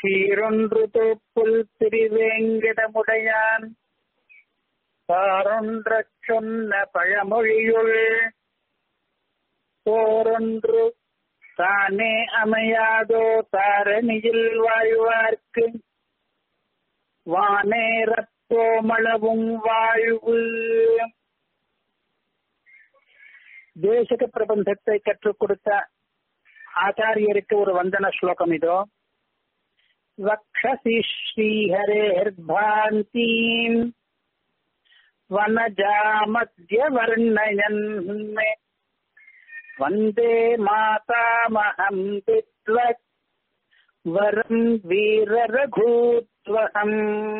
சீரொன்று தோப்புல் திருவேங்கிடமுடையான் பாரொன்றச் சொன்ன பழமொழியுள் போரொன்று தானே அமையாதோ தாரணியில் வாழ்வார்க்கு வானேரத்தோமளவும் வாழ்வு தேசக பிரபந்தத்தை கற்றுக் கொடுத்த ஆச்சாரியருக்கு ஒரு வந்தன ஸ்லோகம் இதோ வக்ஷசி ஸ்ரீஹரேர்பாந்தீம் வனஜாமத்யவர்ணயன் மே வந்தே மாதாமகம் வித்வத் வரம் வீரரகூத்வகம்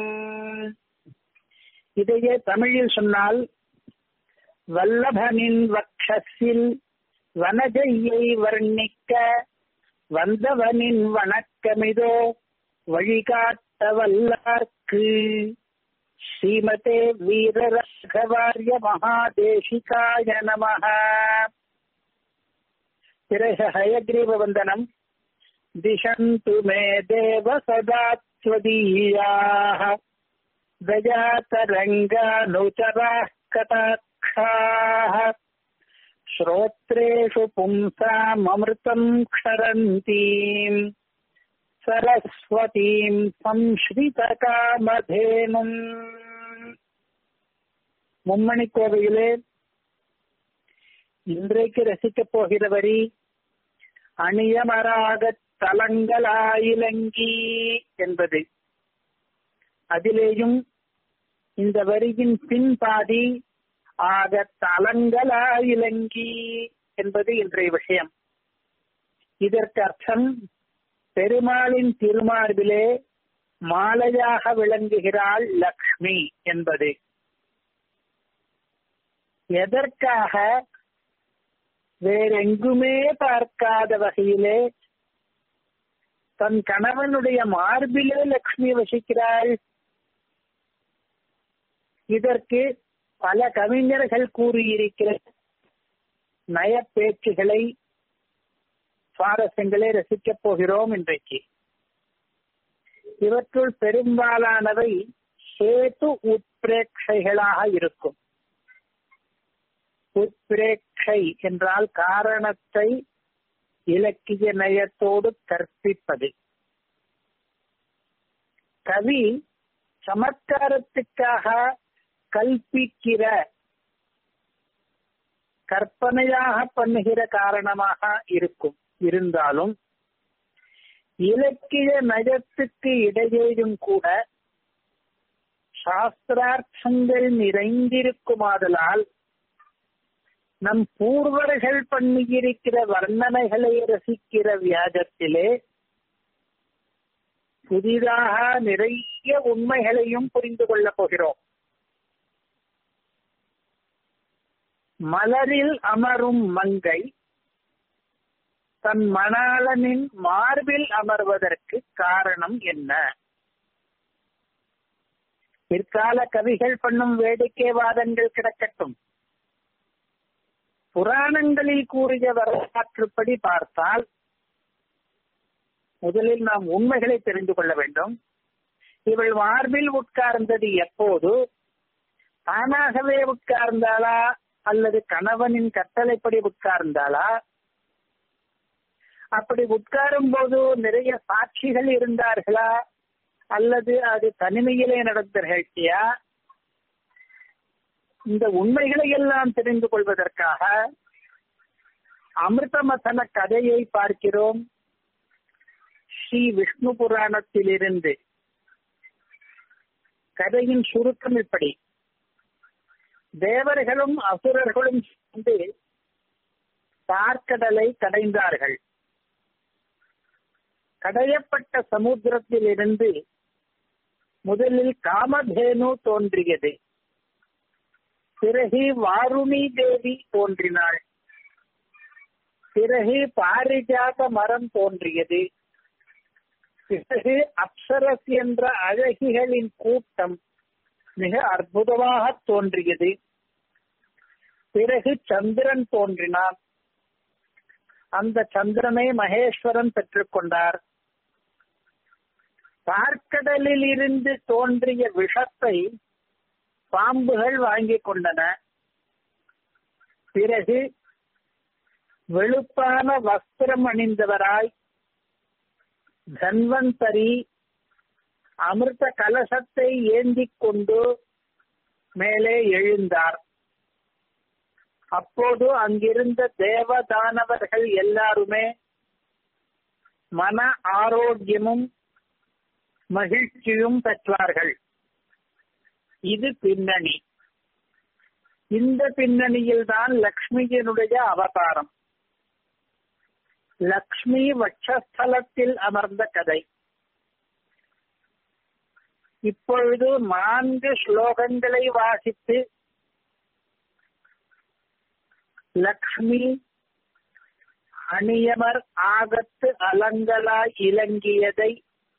இதையே தமிழில் சொன்னால் வல்லபனின் வக்ஷஸில் வனஜையை வர்ணிக்க வந்தவனின் வணக்கமிதோ வழிகாட்ட வல்லார்க்கு ஸ்ரீமதே வீரராகவாரிய மகாதேசிகாய நமः பிறகு ஹயக்ரீவ வந்தனம் दिशन्तु मे देव सदा त्वदीयाः दयातरङ्गानुचराः कटाक्षाः श्रोत्रेषु पुंसाममृतम् क्षरन्तीम् सरस्वतीम् संश्रितकामधेनुम् மும்மணி கோவையிலே இன்றைக்கு ரசிக்கப் போகிற வரி அணியமராகத் தலங்களாயிலங்கி என்பது அதிலேயும் இந்த வரியின் பின்பாதி ஆக தலங்களாயிலங்கி என்பது இன்றைய விஷயம் இதற்கு அர்த்தம் பெருமாளின் திருமார்பிலே மாலையாக விளங்குகிறாள் லக்ஷ்மி என்பது எதற்காக வேறெங்குமே பார்க்காத வகையிலே தன் கணவனுடைய மார்பிலே லக்ஷ்மி வசிக்கிறாள் இதற்கு பல கவிஞர்கள் கூறியிருக்கிற நய பேச்சுகளை சுவாரஸ்யங்களை ரசிக்கப் போகிறோம் இன்றைக்கு இவற்றுள் பெரும்பாலானவை சேது உட்பிரேட்சைகளாக இருக்கும் உட்பிரேட்சை என்றால் காரணத்தை இலக்கிய நயத்தோடு கற்பிப்பது கவி சமத்காரத்துக்காக கல்பிக்கிற கற்பனையாக பண்ணுகிற காரணமாக இருக்கும் இருந்தாலும் இலக்கிய நயத்துக்கு இடையேயும் கூட சாஸ்திரார்த்தங்கள் நிறைந்திருக்குமாதலால் நம் பூர்வர்கள் பண்ணியிருக்கிற வர்ணனைகளை ரசிக்கிற வியாஜத்திலே புதிதாக நிறைய உண்மைகளையும் புரிந்து கொள்ளப் போகிறோம் மலரில் அமரும் மங்கை தன் மணாளனின் மார்பில் அமர்வதற்கு காரணம் என்ன பிற்கால கவிகள் பண்ணும் வேடிக்கை வாதங்கள் கிடக்கட்டும் புராணங்களில் கூறிய வரலாற்றுப்படி பார்த்தால் முதலில் நாம் உண்மைகளை தெரிந்து கொள்ள வேண்டும் இவள் மார்பில் உட்கார்ந்தது எப்போது தானாகவே உட்கார்ந்தாளா அல்லது கணவனின் கட்டளைப்படி உட்கார்ந்தாளா அப்படி உட்காரும் போது நிறைய சாட்சிகள் இருந்தார்களா அல்லது அது தனிமையிலே நடந்த நிகழ்ச்சியா இந்த உண்மைகளை எல்லாம் தெரிந்து கொள்வதற்காக அமிர்தமசன கதையை பார்க்கிறோம் ஸ்ரீ விஷ்ணு புராணத்திலிருந்து கதையின் சுருக்கம் இப்படி தேவர்களும் அசுரர்களும் சேர்ந்து பார்க்கடலை கடைந்தார்கள் கடையப்பட்ட சமுத்திரத்திலிருந்து முதலில் காமதேனு தோன்றியது பிறகு வாருணி தேவி தோன்றினாள் பிறகு பாரிஜாத மரம் தோன்றியது பிறகு அப்சரஸ் என்ற அழகிகளின் கூட்டம் மிக அற்புதமாக தோன்றியது பிறகு சந்திரன் தோன்றினான் அந்த சந்திரனை மகேஸ்வரன் பெற்றுக்கொண்டார் பார்க்கடலில் இருந்து தோன்றிய விஷத்தை பாம்புகள் வாங்கிக் கொண்டன பிறகு வெளுப்பான வஸ்திரம் அணிந்தவராய் தன்வந்தரி அமிர்த கலசத்தை ஏந்திக் கொண்டு மேலே எழுந்தார் அப்போது அங்கிருந்த தேவதானவர்கள் எல்லாருமே மன ஆரோக்கியமும் மகிழ்ச்சியும் பெற்றார்கள் இது பின்னணி இந்த பின்னணியில் தான் லக்ஷ்மியினுடைய அவதாரம் லக்ஷ்மி வட்சஸ்தலத்தில் அமர்ந்த கதை இப்பொழுது நான்கு ஸ்லோகங்களை வாசித்து லக்ஷ்மி அணியமர் ஆகத்து அலங்கலாய் இலங்கியதை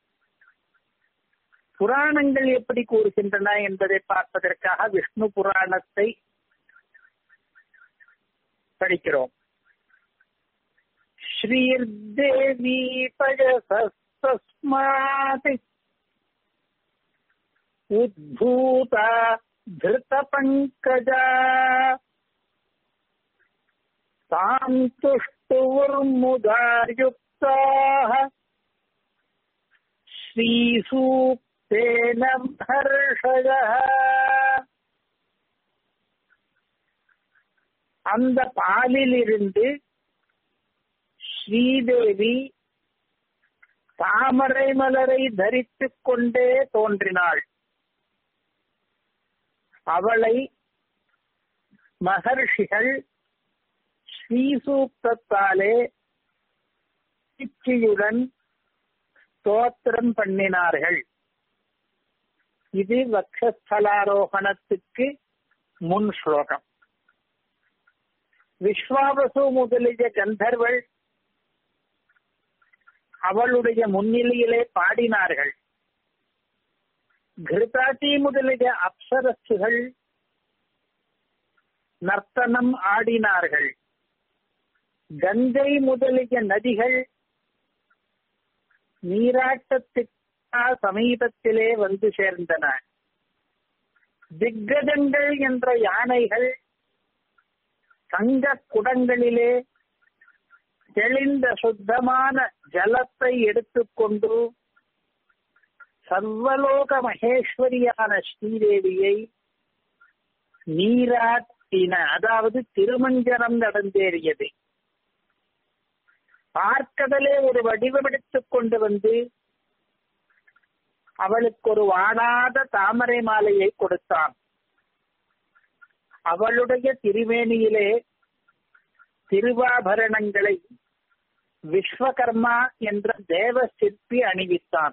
புராணங்கள் எப்படி கூறுகின்றன என்பதை பார்ப்பதற்காக விஷ்ணு புராணத்தை படிக்கிறோம் ஸ்ரீர்தேவி பஜசஸ்மாத் உத்பூதா திருத பங்கஜா தாம் துஷ்டுர்முதாயுக்தாக ஸ்ரீசூக்தேன ஹர்ஷய அந்த பாலிலிருந்து ஸ்ரீதேவி தாமரை மலரை தரித்துக் கொண்டே தோன்றினாள் அவளை மகர்ஷிகள் ஸ்ரீசூக்தத்தாலே சிச்சியுடன் ஸ்தோத்திரம் பண்ணினார்கள் இது வக்ஷஸ்தலாரோகணத்துக்கு முன் ஸ்லோகம் விஸ்வாவசு முதலிய கந்தர்வள் அவளுடைய முன்னிலையிலே பாடினார்கள் கிருதாட்டி முதலிய அப்சரசுகள் நர்த்தனம் ஆடினார்கள் கங்கை முதலிய நதிகள் நீராட்டத்துக்கு சமீபத்திலே வந்து சேர்ந்தன திக்கஜங்கள் என்ற யானைகள் தங்க குடங்களிலே தெளிந்த சுத்தமான ஜலத்தை எடுத்துக்கொண்டு சர்வலோக மகேஸ்வரியான ஸ்ரீதேவியை நீராட்டின அதாவது திருமஞ்சனம் நடந்தேறியது பார்க்கதலே ஒரு வடிவமெடுத்துக் கொண்டு வந்து அவளுக்கு ஒரு வாடாத தாமரை மாலையை கொடுத்தான் அவளுடைய திருமேனியிலே திருவாபரணங்களை விஸ்வகர்மா என்ற தேவ சிற்பி அணிவித்தான்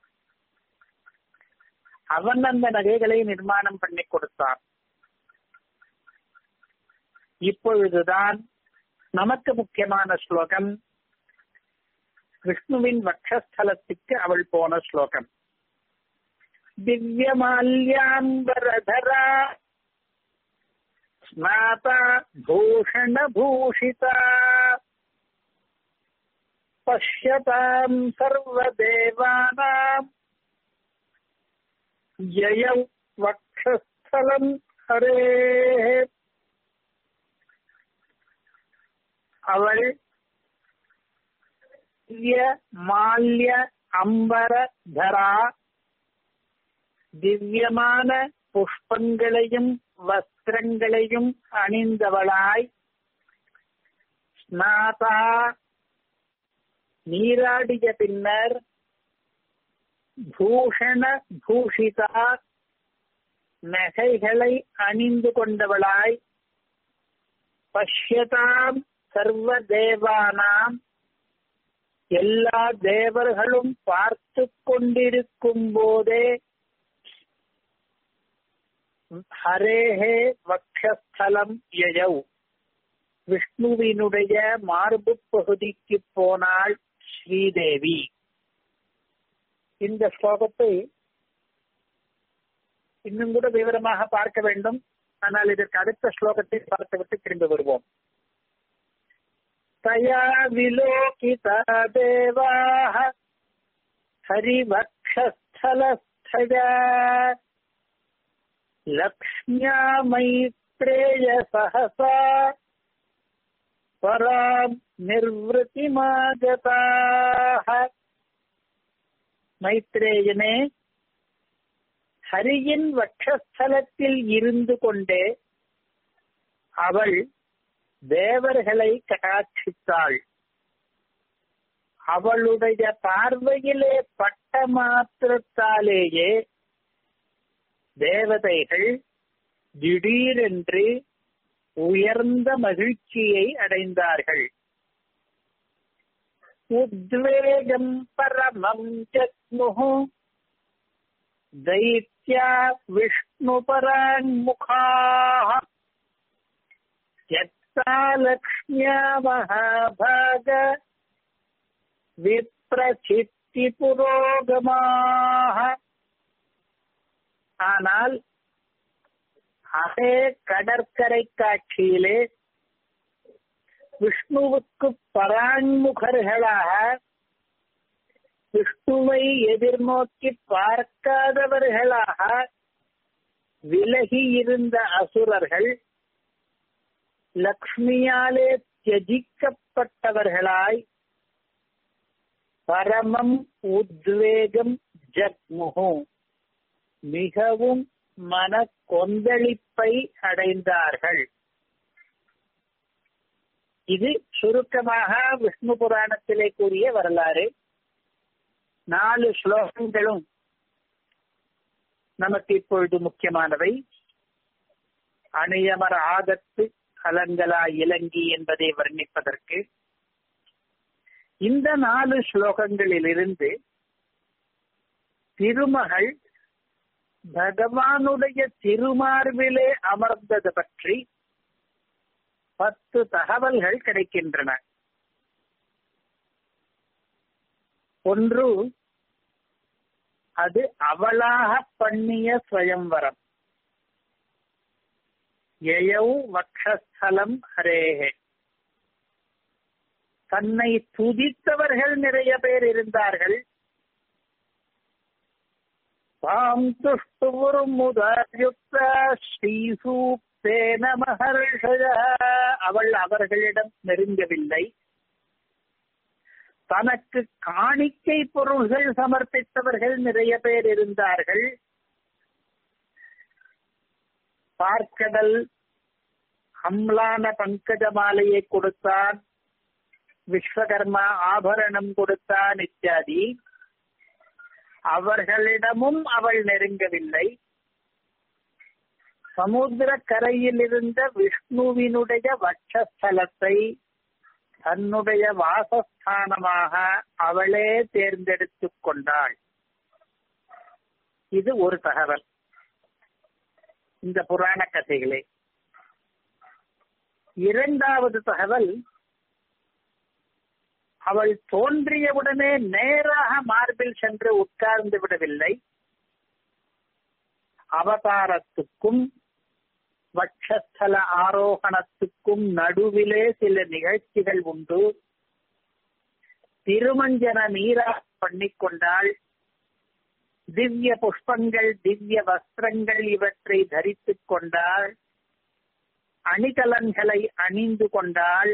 அவன் அந்த நகைகளை நிர்மாணம் பண்ணி கொடுத்தான் இப்பொழுதுதான் நமக்கு முக்கியமான ஸ்லோகம் விஷ்ணுவின் வக்ஷஸ்தலத்துக்கு அவள் போன ஸ்லோகம் திவ்யமால்யாம்பரதரா ஸ்நாதா பூஷணபூஷிதா பஷ்யதாம் சர்வதேவானாம் யயௌ வக்ஷஸ்தலம் ஹரே அவள் திவ்ய மால்ய அம்பர தரா திவ்யமான புஷ்பங்களையும் வஸ்திரங்களையும் அணிந்தவளாய் ஸ்நாதா நீராடிய பின்னர் பூஷண பூஷிதா நகைகளை அணிந்து கொண்டவளாய் பஷ்யதாம் சர்வ தேவானாம் எல்லா தேவர்களும் பார்த்து கொண்டிருக்கும் போதே ஹரேஹே வக்ஷஸ்தலம் யயௌ விஷ்ணுவினுடைய மார்பு பகுதிக்கு போனாள் ஸ்ரீதேவி இந்த ஸ்லோகத்தை இன்னும் கூட விவரமாக பார்க்க வேண்டும் ஆனால் இதற்கு அடுத்த ஸ்லோகத்தை பார்த்துவிட்டு திரும்பி வருவோம் தயா விலோகிதா தேவாः ஹரிவக்ஷ वक्षस्थलस्थज लक्ष्म्या मैत्रेय सहसा பராம் நிர்வൃத்திமாகதாக மைத்ரேயனே ஹரியின் வட்சஸ்தலத்தில் இருந்து கொண்டே அவள் தேவர்களை கடாட்சித்தாள் அவளுடைய பார்வையிலே பட்ட மாத்திரத்தாலேயே தேவதைகள் திடீரென்று உயர்ந்த மகிழ்ச்சியை அடைந்தார்கள் உத்வேகம் பரமம் ஜக்முஹு दैत्या विष्णुपराङ्मुखाः यत्ता लक्ष्म्या महाभाग விப்ரசித்திபுரோகமாக ஆனால் அதே கடற்கரை காட்சியிலே விஷ்ணுவுக்கு பராண்முகர்களாக விஷ்ணுவை எதிர்நோக்கி பார்க்காதவர்களாக விலகி இருந்த அசுரர்கள் லக்ஷ்மியாலே தியஜிக்கப்பட்டவர்களாய் பரமம் உத்வேகம் ஜக்முகு மிகவும் மன கொந்தளிப்பை அடைந்தார்கள் இது சுருக்கமாக விஷ்ணு புராணத்திலே கூறிய வரலாறு நாலு ஸ்லோகங்களும் நமக்கு இப்பொழுது முக்கியமானவை அணியமர ஆகத்து கலங்கலா இலங்கி என்பதை வர்ணிப்பதற்கு இந்த நாலு ஸ்லோகங்களிலிருந்து திருமகள் பகவானுடைய திருமார்பிலே அமர்ந்தது பற்றி பத்து தகவல்கள் கிடைக்கின்றன ஒன்று அது அவளாக பண்ணிய ஸ்வயம்வரம் எயௌ வக்ஷஸ்தலம் ஹரேகே தன்னை துதித்தவர்கள் நிறைய பேர் இருந்தார்கள் தாம் துஷ்டுமுதாயுக்த ஸ்ரீசூக்தேன மகர்ஷய அவள் அவர்களிடம் நெருங்கவில்லை தனக்கு காணிக்கை பொருள்கள் சமர்ப்பித்தவர்கள் நிறைய பேர் இருந்தார்கள் பார்க்கடல் அம்லான பங்கஜ மாலையை கொடுத்தான் விஸ்வகர்மா ஆபரணம் கொடுத்தான் இத்தியாதி அவர்களிடமும் அவள் நெருங்கவில்லை சமுத்திர கரையில் இருந்த விஷ்ணுவினுடைய வட்சஸ்தலத்தை தன்னுடைய வாசஸ்தானமாக அவளே தேர்ந்தெடுத்துக் கொண்டாள் இது ஒரு தகவல் இந்த புராண கதைகளே இரண்டாவது தகவல் அவள் தோன்றியவுடனே நேராக மார்பில் சென்று உட்கார்ந்து விடவில்லை அவதாரத்துக்கும் வட்சஸ்தல ஆரோகணத்துக்கும் நடுவிலே சில நிகழ்ச்சிகள் உண்டு திருமஞ்சன நீரா பண்ணிக்கொண்டாள் திவ்ய புஷ்பங்கள் திவ்ய வஸ்திரங்கள் இவற்றை தரித்துக் கொண்டாள் அணிகலன்களை அணிந்து கொண்டாள்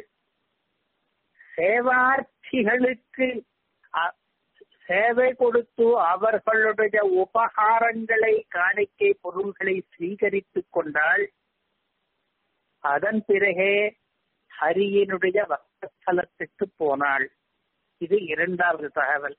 சேவார்த்திகளுக்கு சேவை கொடுத்து அவர்களுடைய உபகாரங்களை காணிக்கை பொருள்களை ஸ்வீகரித்துக் கொண்டாள் அதன் பிறகே ஹரியினுடைய வக்தலத்துக்கு போனாள் இது இரண்டாவது தகவல்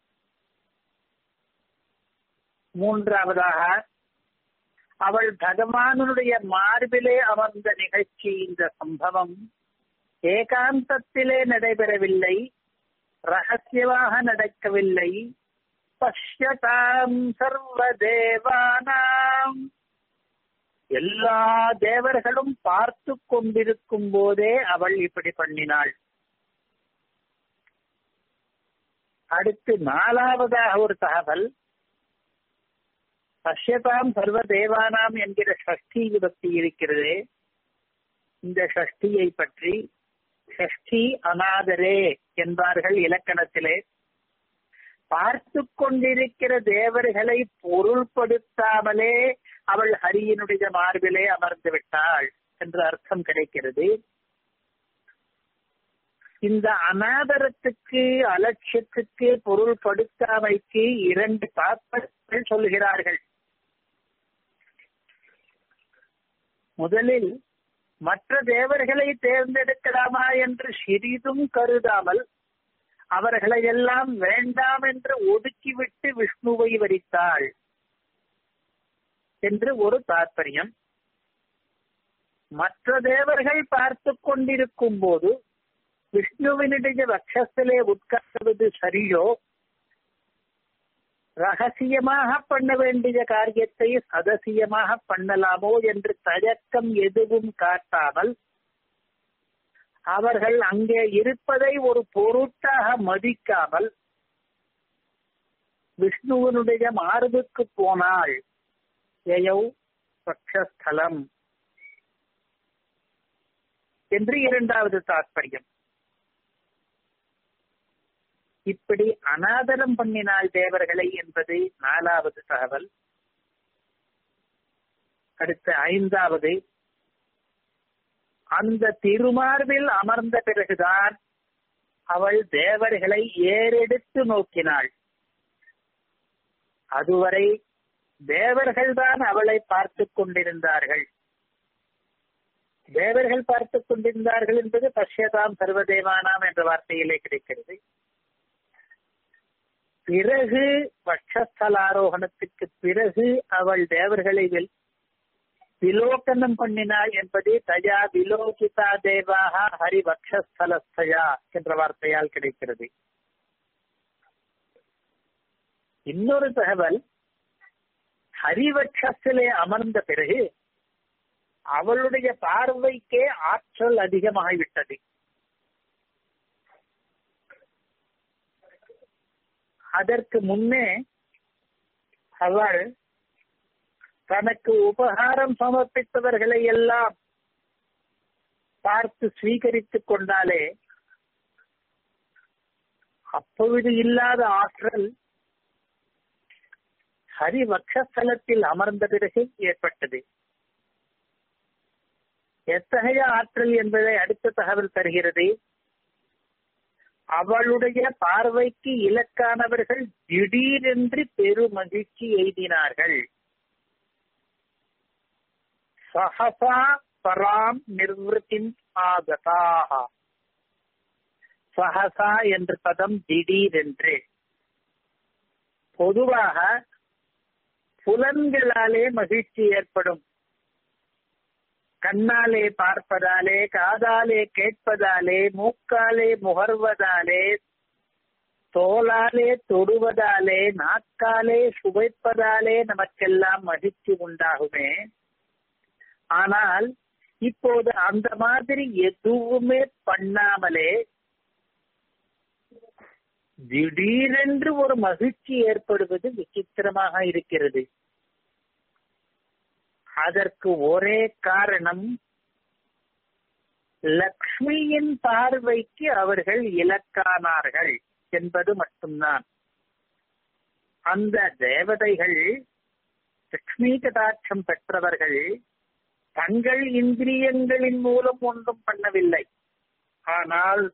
மூன்றாவதாக அவள் பகவானுடைய மார்பிலே அமர்ந்த நிகழ்ச்சி இந்த சம்பவம் ஏகாந்தத்திலே நடைபெறவில்லை ரகசியமாக நடக்கவில்லை பஷ்யதாம் சர்வதேவானாம் எல்லா தேவர்களும் பார்த்து கொண்டிருக்கும் போதே அவள் இப்படி பண்ணினாள் அடுத்து நாலாவதாக ஒரு தகவல் பஷ்யதாம் சர்வ தேவானாம் என்கிற ஷஷ்டி விபக்தி இருக்கிறது இந்த ஷஷ்டியை பற்றி ஷஷ்டி அநாதரே என்பார்கள் இலக்கணத்திலே பார்த்து கொண்டிருக்கிற தேவர்களை பொருள்படுத்தாமலே அவள் ஹரியினுடைய மார்பிலே அமர்ந்து விட்டாள் என்ற அர்த்தம் கிடைக்கிறது இந்த அனாதரத்துக்கு அலட்சியத்துக்கு பொருள்படுத்தாமைக்கு இரண்டு தாற்பயங்கள் சொல்கிறார்கள் முதலில் மற்ற தேவர்களை தேர்ந்தெடுக்கலாமா என்று சிறிதும் கருதாமல் அவர்களை எல்லாம் வேண்டாம் என்று ஒதுக்கிவிட்டு விஷ்ணுவை வரித்தாள் என்று ஒரு தாற்பயம் மற்ற தேவர்கள் பார்த்து கொண்டிருக்கும் போது விஷ்ணுவினுடைய வட்சத்திலே உட்கார்வது சரியோ ரகசியமாக பண்ண வேண்டிய காரியத்தை சதசியமாக பண்ணலாமோ என்று தயக்கம் எதுவும் காட்டாமல் அவர்கள் அங்கே இருப்பதை ஒரு பொருட்டாக மதிக்காமல் விஷ்ணுவனுடைய மார்புக்கு போனாள் எயவ் பட்சஸ்தலம் என்று இரண்டாவது தாற்பயம் இப்படி அனாதரம் பண்ணினாள் தேவர்களை என்பது நாலாவது தகவல் அடுத்த ஐந்தாவது அந்த திருமார்பில் அமர்ந்த பிறகுதான் அவள் தேவர்களை ஏறெடுத்து நோக்கினாள் அதுவரை தேவர்கள் தான் அவளை பார்த்து கொண்டிருந்தார்கள் தேவர்கள் பார்த்து கொண்டிருந்தார்கள் என்பது பஷ்யதாம் சர்வதேவானாம் என்ற வார்த்தையிலே கிடைக்கிறது பிறகு வட்சஸ்தலாரோகணத்துக்கு பிறகு அவள் தேவர்களை விலோகனம் பண்ணினாள் என்பது தயா விலோகிதா தேவாக ஹரி வட்சஸ்தலஸ்தயா என்ற வார்த்தையால் கிடைக்கிறது இன்னொரு தகவல் ஹரிவட்சத்திலே அமர்ந்த பிறகு அவளுடைய பார்வைக்கே ஆற்றல் அதிகமாகிவிட்டது அதற்கு முன்னே அவள் தனக்கு உபகாரம் சமர்ப்பித்தவர்களை எல்லாம் பார்த்து ஸ்வீகரித்துக் கொண்டாலே அப்பொழுது இல்லாத ஆற்றல் ஹரிவக்ஷஸ்தலத்தில் அமர்ந்த பிறகு ஏற்பட்டது எத்தகைய ஆற்றல் என்பதை அடுத்த தகவல் தருகிறது அவளுடைய பார்வைக்கு இலக்கானவர்கள் திடீரென்று பெருமகிழ்ச்சி எய்தினார்கள் சஹசா பராம் நிர்வத்தின் ஆகதாக சஹசா என்ற பதம் திடீரென்று பொதுவாக புலன்களாலே மகிழ்ச்சி ஏற்படும் கண்ணாலே பார்ப்பதாலே காதாலே கேட்பதாலே மூக்காலே முகர்வதாலே தோலாலே தொடுவதாலே நாக்காலே சுவைப்பதாலே நமக்கெல்லாம் மகிழ்ச்சி உண்டாகுமே ஆனால் இப்போது அந்த மாதிரி எதுவுமே பண்ணாமலே திடீரென்று ஒரு மகிழ்ச்சி ஏற்படுவது விசித்திரமாக இருக்கிறது அதற்கு ஒரே காரணம் லக்ஷ்மியின் பார்வைக்கு அவர்கள் இலக்கானார்கள் என்பது மட்டும்தான் அந்த தேவதைகள் லக்ஷ்மி கடாட்சம் பெற்றவர்கள் தங்கள் இந்திரியங்களின் மூலம் ஒன்றும் பண்ணவில்லை ஆனால்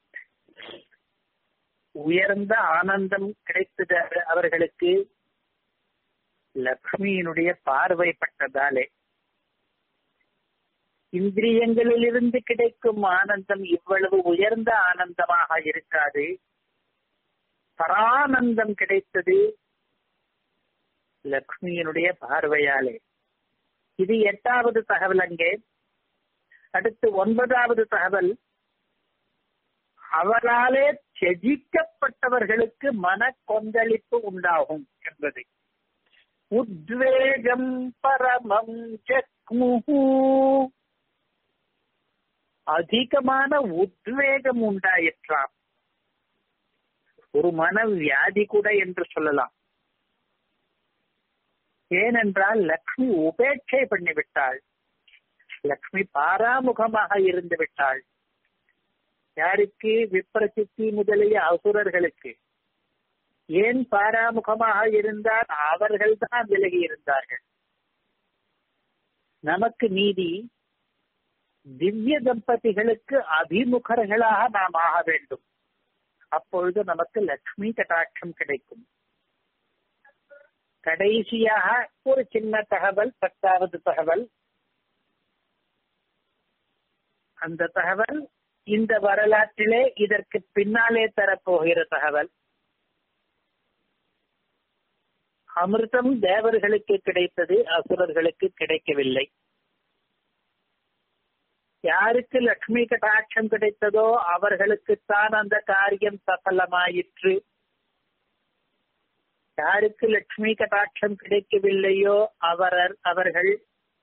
உயர்ந்த ஆனந்தம் கிடைத்தது அவர்களுக்கு லக்ஷ்மியினுடைய பார்வைப்பட்டதாலே இந்திரியங்களிலிருந்து கிடைக்கும் ஆனந்தம் இவ்வளவு உயர்ந்த ஆனந்தமாக இருக்காது பரானந்தம் கிடைத்தது லக்ஷ்மியினுடைய பார்வையாலே இது எட்டாவது தகவல் அங்கே அடுத்து ஒன்பதாவது தகவல் அவராலே செஜிக்கப்பட்டவர்களுக்கு மன கொந்தளிப்பு உண்டாகும் என்பது உத்வேகம் பரமம் ஜக்முஹு அதிகமான உத்வேகம் உண்டாயிற்றாம் ஒரு மன வியாதி கூட என்று சொல்லலாம் ஏனென்றால் லக்ஷ்மி உபேட்சை பண்ணிவிட்டாள் லக்ஷ்மி பாராமுகமாக இருந்து விட்டாள் யாருக்கு விப்ரசித்தி முதலிய அசுரர்களுக்கு ஏன் பாராமுகமாக இருந்தால் அவர்கள் தான் விலகி இருந்தார்கள் நமக்கு நீதி திவ்ய தம்பதிகளுக்கு அபிமுகர்களாக நாம் ஆக வேண்டும் அப்பொழுது நமக்கு லக்ஷ்மி கட்டாட்சம் கிடைக்கும் கடைசியாக ஒரு சின்ன தகவல் பத்தாவது தகவல் அந்த தகவல் இந்த வரலாற்றிலே இதற்கு பின்னாலே தரப்போகிற தகவல் அமிர்தம் தேவர்களுக்கு கிடைத்தது அசுரர்களுக்கு கிடைக்கவில்லை யாருக்கு லக்ஷ்மி கட்டாட்சம் கிடைத்ததோ அவர்களுக்குத்தான் அந்த காரியம் சஃலமாயிற்று யாருக்கு லட்சுமி கட்டாட்சம் கிடைக்கவில்லையோ அவர் அவர்கள்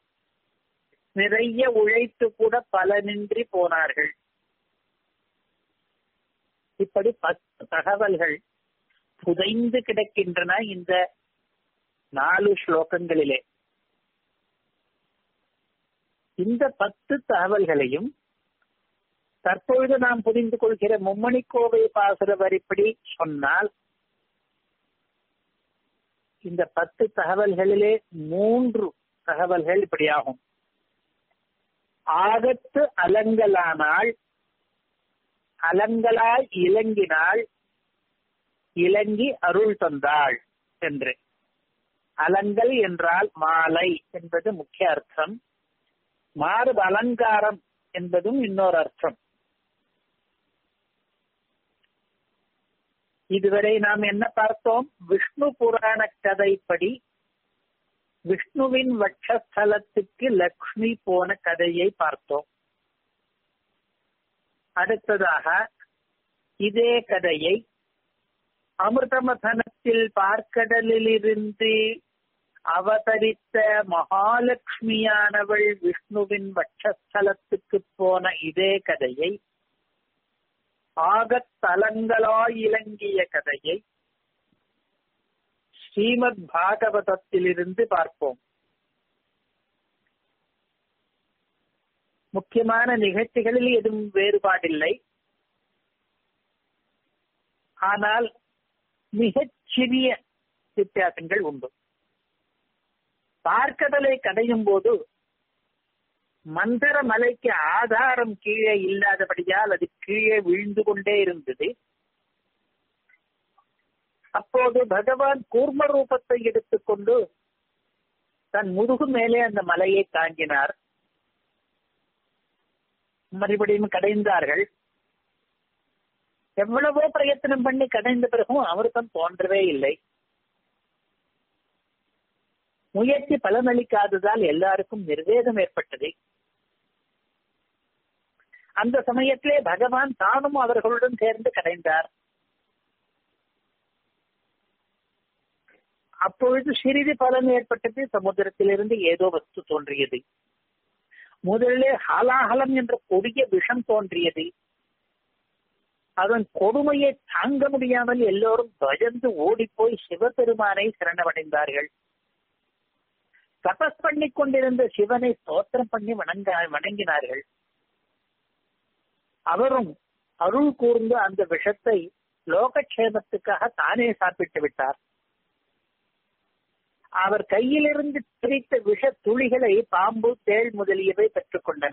நிறைய உழைத்து கூட பலனின்றி போனார்கள் இப்படி பத்து தகவல்கள் புதைந்து கிடக்கின்றன இந்த நாலு ஸ்லோகங்களிலே இந்த பத்து தகவல்களையும் தற்பொழுது நாம் புரிந்து கொள்கிற மும்மணி கோவை பாசுர வரிப்படி சொன்னால் இந்த பத்து தகவல்களிலே மூன்று தகவல்கள் இப்படியாகும் ஆகத்து அலங்கலானாள் அலங்கலாய் இலங்கினாள் இலங்கி அருள் தந்தாள் என்று அலங்கல் என்றால் மாலை என்பது முக்கிய அர்த்தம் மாறுப அலங்காரம் என்பதும் இன்னொரு அர்த்தம் இதுவரை நாம் என்ன பார்த்தோம் விஷ்ணு புராண கதைப்படி விஷ்ணுவின் வட்சஸ்தலத்துக்கு லக்ஷ்மி போன கதையை பார்த்தோம் அடுத்ததாக இதே கதையை அமிர்தமதனத்தில் பார்க்கடலிலிருந்து அவதரித்த மகாலட்சுமியானவள் விஷ்ணுவின் வட்சஸ்தலத்துக்கு போன இதே கதையை ஆகத்தலங்களாய் இலங்கிய கதையை ஸ்ரீமத் பாகவதத்திலிருந்து பார்ப்போம் முக்கியமான நிகழ்ச்சிகளில் எதுவும் வேறுபாடில்லை ஆனால் மிகச் சிறிய வித்தியாசங்கள் உண்டு பார்க்கடலை கடையும் போது மந்திர மலைக்கு ஆதாரம் கீழே இல்லாதபடியால் அது கீழே விழுந்து கொண்டே இருந்தது அப்போது பகவான் கூர்ம ரூபத்தை எடுத்துக்கொண்டு தன் முதுகு மேலே அந்த மலையை தாங்கினார் மறுபடியும் கடைந்தார்கள் எவ்வளவோ பிரயத்தனம் பண்ணி கடைந்த பிறகும் அமிர்தம் தோன்றவே இல்லை முயற்சி பலனளிக்காததால் எல்லாருக்கும் நிர்வேதம் ஏற்பட்டது அந்த சமயத்திலே பகவான் தானும் அவர்களுடன் சேர்ந்து கடைந்தார் அப்பொழுது சிறிது பலன் ஏற்பட்டது சமுத்திரத்திலிருந்து ஏதோ வஸ்து தோன்றியது முதலிலே ஹாலாஹலம் என்ற கொடிய விஷம் தோன்றியது அதன் கொடுமையை தாங்க முடியாமல் எல்லோரும் பயந்து ஓடிப்போய் சிவபெருமானை சரணமடைந்தார்கள் தபஸ் பண்ணி கொண்டிருந்த சிவனை ஸ்தோத்திரம் பண்ணி வணங்க வணங்கினார்கள் அவரும் அருள் கூர்ந்து அந்த விஷத்தை லோகக்ஷேமத்துக்காக தானே சாப்பிட்டு விட்டார் அவர் கையிலிருந்து பிரித்த விஷ துளிகளை பாம்பு தேள் முதலியவை பெற்றுக் கொண்டன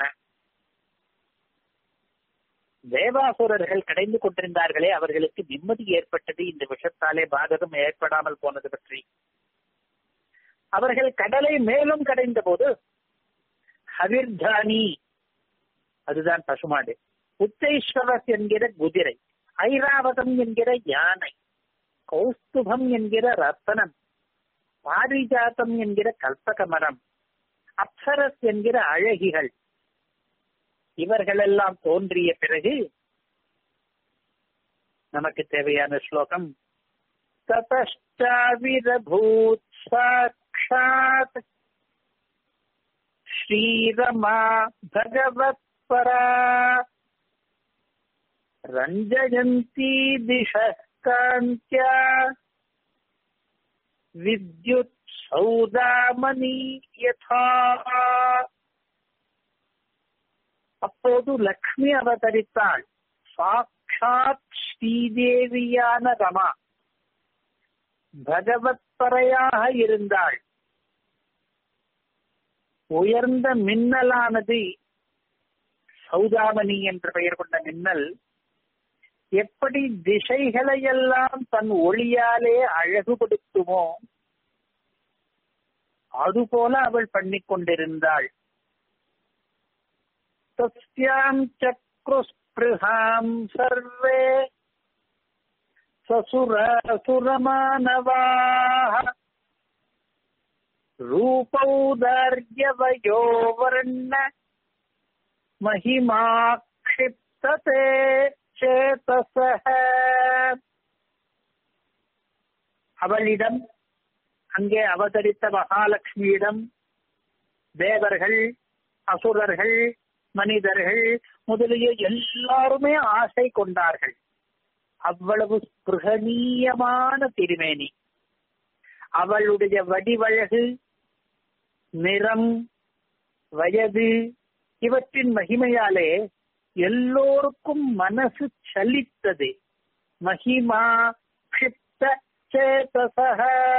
தேவாசுரர்கள் கடைந்து கொண்டிருந்தார்களே அவர்களுக்கு நிம்மதி ஏற்பட்டது இந்த விஷத்தாலே பாதகம் ஏற்படாமல் போனது பற்றி அவர்கள் கடலை மேலும் கடைந்த போது ஹவிர்தானி அதுதான் பசுமாடு உத்தைஸ்வரஸ் என்கிற குதிரை ஐராவதம் என்கிற யானை கௌஸ்துபம் என்கிற ரத்தனம் பாரிஜாத்தம் என்கிற கல்பக மரம் அப்சரஸ் என்கிற அழகிகள் இவர்களெல்லாம் தோன்றிய பிறகு நமக்கு தேவையான ஸ்லோகம் தபஷ்டாவிரபூத் சாட்சாத் ஸ்ரீரமா பகவத் பரா ரஞ்சயந்தி திஷ காந்தியா வித்யுத் சௌதாமணி யதா அப்போது லக்ஷ்மி அவதரித்தாள் சாட்சாத் ஸ்ரீதேவியான ரமா பகவத்பறையாக இருந்தாள் உயர்ந்த மின்னலானது சௌதாமணி என்ற பெயர் கொண்ட மின்னல் எப்படி திசைகளையெல்லாம் தன் ஒளியாலே அழகுபடுத்துமோ அதுபோல அவள் பண்ணிக் கொண்டிருந்தாள் தஸ்யாம் சக்ருஸ்பிருஹாம் சர்வே சசுரசுரமானவாः रूपौदार्यवयो वर्ण महिमा क्षिप्तते சேதசக அவளிடம் அங்கே அவதரித்த மகாலட்சுமியிடம் தேவர்கள் அசுரர்கள் மனிதர்கள் முதலிய எல்லாருமே ஆசை கொண்டார்கள் அவ்வளவு ஸ்பிருகணீயமான திருமேனி அவளுடைய வடிவழகு நிறம் வயது இவற்றின் மகிமையாலே எல்லோருக்கும் மனசு சலித்தது மகிமா க்ஷிப்த சேதசக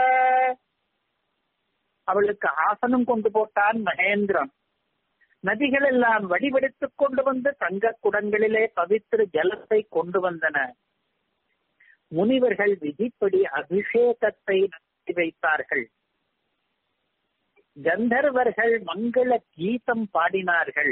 அவளுக்கு ஆசனம் கொண்டு போட்டான் மகேந்திரன் நதிகள் எல்லாம் வடிவெடுத்துக் கொண்டு வந்து தங்க குடங்களிலே பவித்திர ஜலத்தை கொண்டு வந்தன முனிவர்கள் விதிப்படி அபிஷேகத்தை நடத்தி வைத்தார்கள் கந்தர்வர்கள் மங்கள கீதம் பாடினார்கள்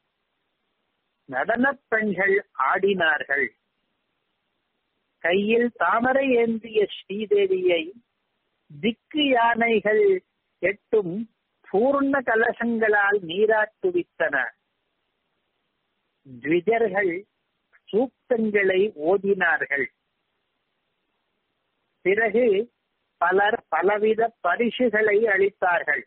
நடனப் பெண்கள் ஆடினார்கள் கையில் தாமரை ஏந்திய ஸ்ரீதேவியை திக்கு யானைகள் எட்டும் பூர்ண கலசங்களால் நீராட்டுவித்தன த்விஜர்கள் சூக்தங்களை ஓதினார்கள் பிறகு பலர் பலவித பரிசுகளை அளித்தார்கள்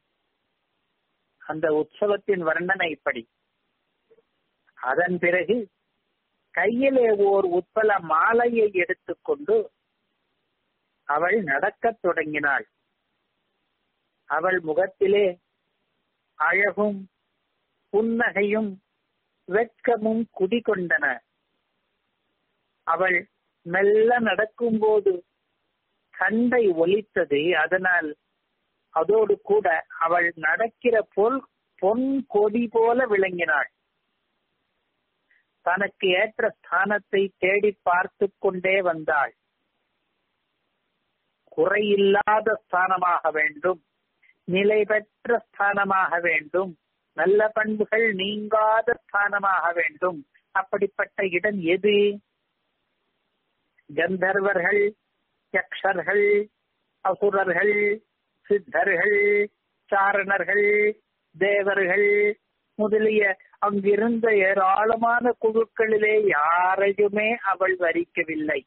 அந்த உற்சவத்தின் வர்ணனை இப்படி அதன் பிறகு கையிலே ஓர் உட்பல மாலையை எடுத்துக்கொண்டு அவள் நடக்கத் தொடங்கினாள் அவள் முகத்திலே அழகும் புன்னகையும் வெட்கமும் குடிகொண்டன அவள் மெல்ல நடக்கும்போது சண்டை ஒலித்தது அதனால் அதோடு கூட அவள் நடக்கிற பொல் பொன் கொடி போல விளங்கினாள் தனக்கு ஏற்ற ஸ்தானத்தை தேடி பார்த்து கொண்டே வந்தாள் குறையில்லாத ஸ்தானமாக வேண்டும் நிலை பெற்ற ஸ்தானமாக வேண்டும் நல்ல பண்புகள் நீங்காத ஸ்தானமாக வேண்டும் அப்படிப்பட்ட இடம் எது கந்தர்வர்கள் யக்ஷர்கள் அசுரர்கள் சித்தர்கள் சாரணர்கள் தேவர்கள் முதலிய அங்கிருந்த ஏராளமான குழுக்களிலே யாரையுமே அவள் வரிக்கவில்லை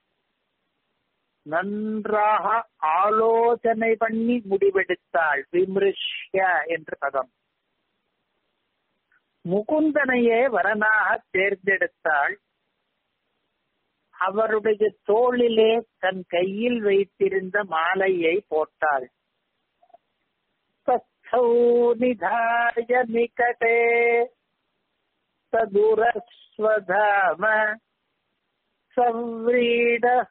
நன்றாக ஆலோசனை பண்ணி முடிவெடுத்தாள் விமிருஷ்ய என்ற பதம் முகுந்தனையே வரனாக தேர்ந்தெடுத்தாள் அவருடைய தோளிலே தன் கையில் வைத்திருந்த மாலையை போட்டாள் तस्थौ निधाय निकटे सदुरस्वधाम संव्रीडः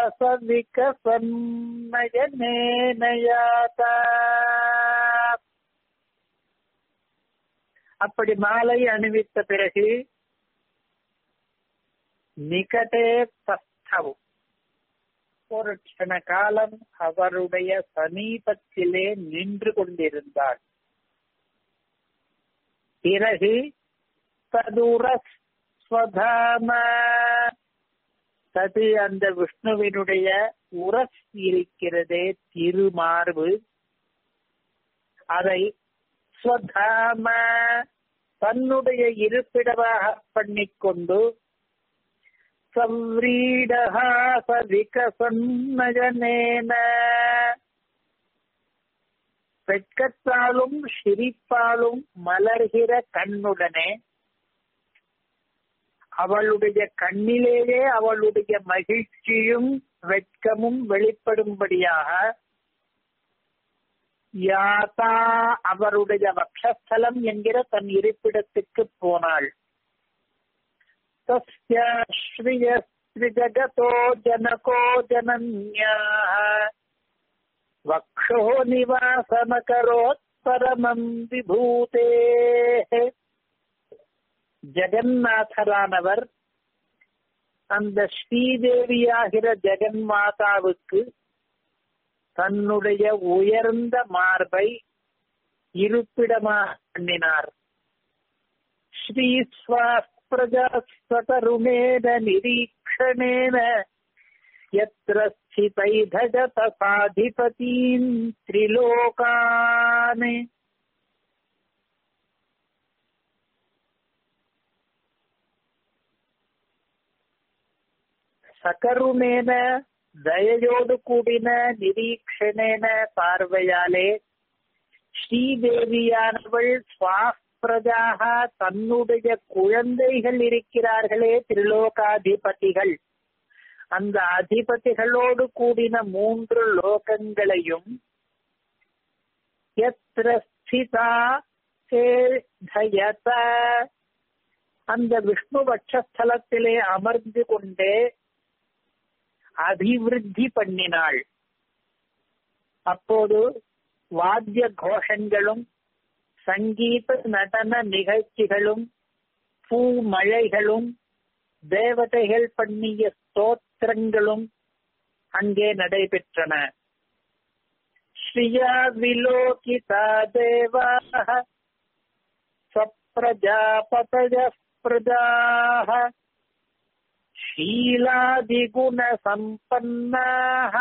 सविकसन्नयनेन याता அப்படி மாலை அணிவித்த பிறகு நிகடே தஸ்தவு ஒரு க்ஷண காலம் அவருடைய சமீபத்திலே நின்று கொண்டிருந்தாள் பிறகு ததுரஸ் ஸ்வதாம தது அந்த விஷ்ணுவினுடைய உரஸ் இருக்கிறதே திருமார்பு அதை ஸ்வதாம தன்னுடைய இருப்பிடமாக பண்ணிக்கொண்டு संव्रीडः स விகசன்னயனேன வெட்கத்தாலும் சிரிப்பாலும் மலர்கிற கண்ணுடனே அவளுடைய கண்ணிலேயே அவளுடைய மகிழ்ச்சியும் வெட்கமும் வெளிப்படும்படியாக யாதா அவருடைய வக்ஷஸ்தலம் என்கிற தன் இருப்பிடத்துக்கு போனாள் त्रिजगतो जनको जनन्याः वक्षो निवासमकरोत् परमम् विभूतेः ஜெகநாதரானவர் அந்த ஸ்ரீதேவியாகிற ஜெகன்மாதாவுக்கு தன்னுடைய உயர்ந்த மார்பை இருப்பிடமாக பண்ணினார் ஸ்ரீ பிரஜாஸ்வதருணேன நிரீக்ஷணேன यत्र स्थितैधजत साधिपतीन् त्रिलोकान् சகருணேன தயையோடு கூடின நிரீக்ஷணேன பார்வையாலே ஸ்ரீதேவியானவள் சுவாஸ்பிரஜாக தன்னுடைய குழந்தைகள் இருக்கிறார்களே திரிலோகாதிபதிகள் அந்த அதிபதிகளோடு கூடின மூன்று லோகங்களையும் அந்த விஷ்ணு வட்சஸ்தலத்திலே அமர்ந்து கொண்டே அபிவிருத்தி பண்ணினாள் அப்போது வாத்திய கோஷங்களும் சங்கீத நடன நிகழ்ச்சிகளும் பூ மழைகளும் தேவதைகள் பண்ணிய ஸ்தோத்திரங்களும் அங்கே நடைபெற்றன ஸ்ரீயா விலோகிதா தேவாக சப்ரஜாபதய பிரஜாக शीलादिगुणसम्पन्नाः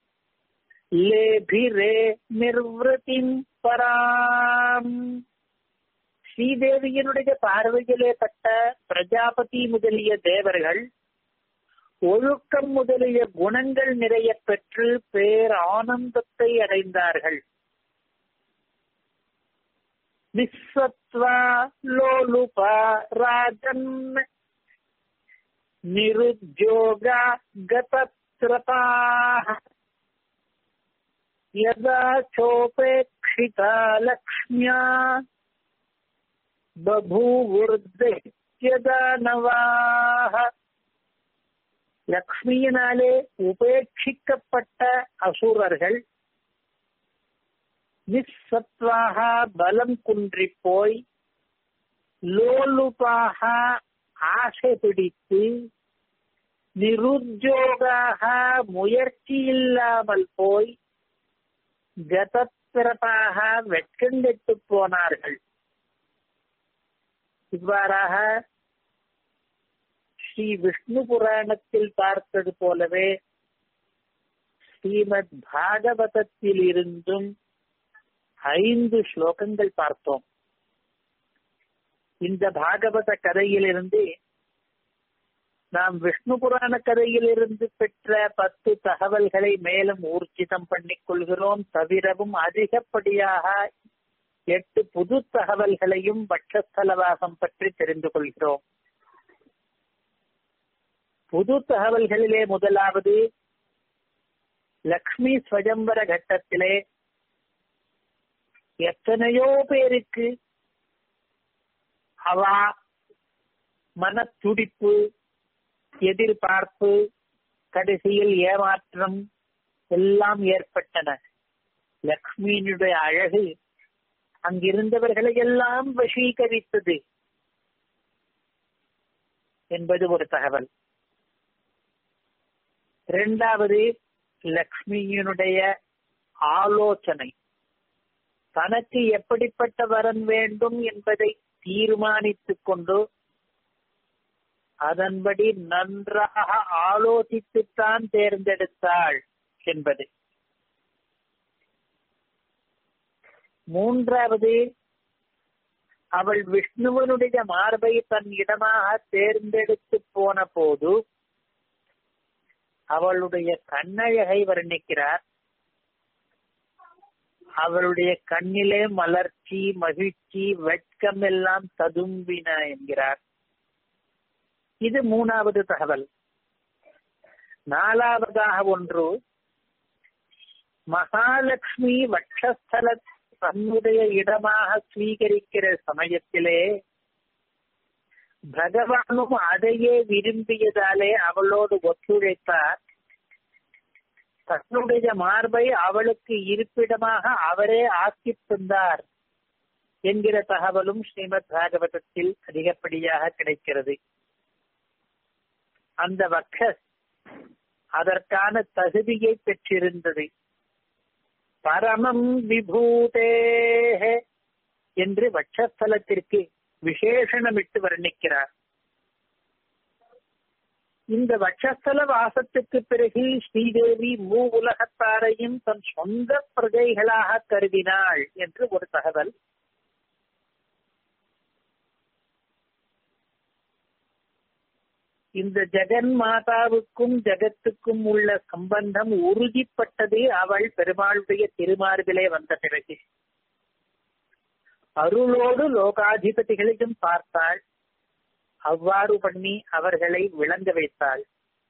लेभिरे நிர்வൃத்திம் பராம் ஸ்ரீதேவியினுடைய பார்வையிலே பட்ட பிரஜாபதி முதலிய தேவர்கள் ஒழுக்கம் முதலிய குணங்கள் நிறைய பெற்று பேர் ஆனந்தத்தை அடைந்தார்கள் நிஸ்வத்வா லோலுபா ராஜன் निरुद्योगा गतत्रपाः यदा चोपेक्षिता लक्ष्म्या बभूवुर्दैत्यदानवाः லக்ஷ்மியினாலே உபேட்சிக்கப்பட்ட அசுரர்கள் நிஸ்ஸத்வாக பலம் குன்றி போய் லோலுபாக ஆசை பிடித்து நிருத்தியோகாக முயற்சி இல்லாமல் போய் கதப்பிறப்பாக வெட்கங்கெட்டு போனார்கள் இவ்வாறாக ஸ்ரீ விஷ்ணு புராணத்தில் பார்த்தது போலவே ஸ்ரீமத் பாகவதத்தில் இருந்தும் ஐந்து ஸ்லோகங்கள் பார்த்தோம் இந்த பாகவத கதையிலிருந்து நாம் விஷ்ணு புராண கதையிலிருந்து பெற்ற பத்து தகவல்களை மேலும் ஊர்ஜிதம் பண்ணிக் கொள்கிறோம் தவிரவும் அதிகப்படியாக எட்டு புது தகவல்களையும் பட்சஸ்தலவாசம் பற்றி தெரிந்து கொள்கிறோம் புது தகவல்களிலே முதலாவது லக்ஷ்மி ஸ்வயம்பர கட்டத்திலே எத்தனையோ பேருக்கு அவா மனத்துடிப்பு எதிர்பார்ப்பு கடைசியில் ஏமாற்றம் எல்லாம் ஏற்பட்டன லக்ஷ்மியினுடைய அழகு அங்கிருந்தவர்களை எல்லாம் வசீகரித்தது என்பது ஒரு தகவல் இரண்டாவது லக்ஷ்மியினுடைய ஆலோசனை தனக்கு எப்படிப்பட்ட வரன் வேண்டும் என்பதை தீர்மானித்துக் கொண்டு அதன்படி நன்றாக ஆலோசித்துத்தான் தேர்ந்தெடுத்தாள் என்பது மூன்றாவது அவள் விஷ்ணுவனுடைய மார்பை தன் இடமாக தேர்ந்தெடுத்து போன போது அவளுடைய கண்ணழகை வர்ணிக்கிறார் அவளுடைய கண்ணிலே மலர்ச்சி மகிழ்ச்சி வெட்கம் எல்லாம் ததும்பின என்கிறார் இது மூணாவது தகவல் நாலாவதாக ஒன்று மகாலட்சுமி வட்சஸ்தல தன்னுடைய இடமாக ஸ்வீகரிக்கிற சமயத்திலே பகவானும் அதையே விரும்பியதாலே அவளோடு ஒத்துழைத்தார் தன்னுடைய மார்பை அவளுக்கு இருப்பிடமாக அவரே ஆக்கி தந்தார் என்கிற தகவலும் ஸ்ரீமத் பாகவதத்தில் அதிகப்படியாக கிடைக்கிறது அந்த வக்கஸ் அதற்கான தகுதியை பெற்றிருந்தது பரமம் விபூதே என்று வட்சஸ்தலத்திற்கு விசேஷணமிட்டு வர்ணிக்கிறார் இந்த வட்சஸ்தல வாசத்துக்கு பிறகு ஸ்ரீதேவி மூ உலகத்தாரையும் தன் சொந்த பிரஜைகளாக கருதினாள் என்று ஒரு தகவல் இந்த ஜெகன் மாதாவுக்கும் ஜெகத்துக்கும் உள்ள சம்பந்தம் உறுதிப்பட்டது அவள் பெருமாளுடைய திருமார்பிலே வந்த பிறகு அருளோடு லோகாதிபதிகளையும் பார்த்தாள் அவ்வாறு பண்ணி அவர்களை விளங்க வைத்தாள்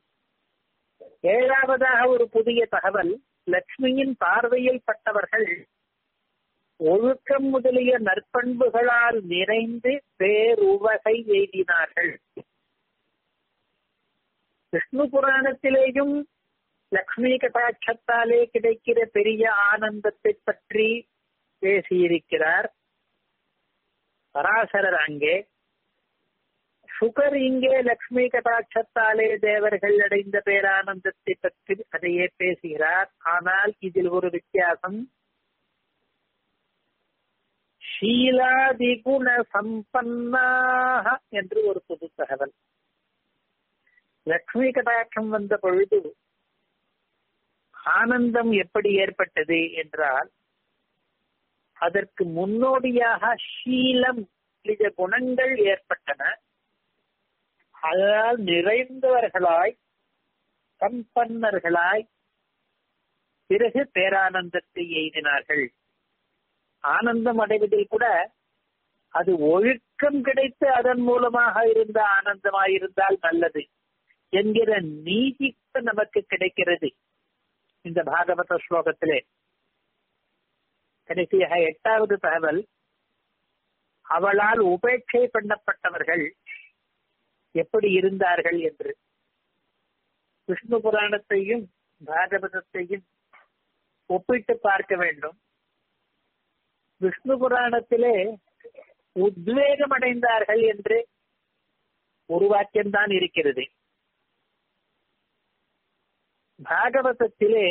ஏழாவதாக ஒரு புதிய தகவல் லக்ஷ்மியின் பார்வையில் பட்டவர்கள் ஒழுக்கம் முதலிய நற்பண்புகளால் நிறைந்து பேருவகை எய்தினார்கள் விஷ்ணு புராணத்திலேயும் லக்ஷ்மி கட்டாட்சத்தாலே கிடைக்கிற பெரிய ஆனந்தத்தை பற்றி பேசியிருக்கிறார் பராசரர் அங்கே சுகர் இங்கே லக்ஷ்மி கட்டாட்சத்தாலே தேவர்கள் அடைந்த பேரானந்தத்தை பற்றி அதையே பேசுகிறார் ஆனால் இதில் ஒரு வித்தியாசம் ஷீலாதிகுண சம்பன்னாக என்று ஒரு புது தகவல் லக்ஷ்மி கடாட்சம் வந்த பொழுது ஆனந்தம் எப்படி ஏற்பட்டது என்றால் அதற்கு முன்னோடியாக ஷீலம் சில குணங்கள் ஏற்பட்டன அதனால் நிறைந்தவர்களாய் சம்பன்னர்களாய் பிறகு பேரானந்தத்தை எய்தினார்கள் ஆனந்தம் அடைவதில் கூட அது ஒழுக்கம் கிடைத்து அதன் மூலமாக இருந்த ஆனந்தமாயிருந்தால் நல்லது என்கிற நீதி நமக்கு கிடைக்கிறது இந்த பாகவத ஸ்லோகத்திலே கடைசியாக எட்டாவது தகவல் அவளால் உபேட்சை பண்ணப்பட்டவர்கள் எப்படி இருந்தார்கள் என்று விஷ்ணு புராணத்தையும் பாகவதத்தையும் ஒப்பிட்டு பார்க்க வேண்டும் விஷ்ணு புராணத்திலே உத்வேகம் அடைந்தார்கள் என்று ஒரு வாக்கியம்தான் இருக்கிறது பாகவதத்திலே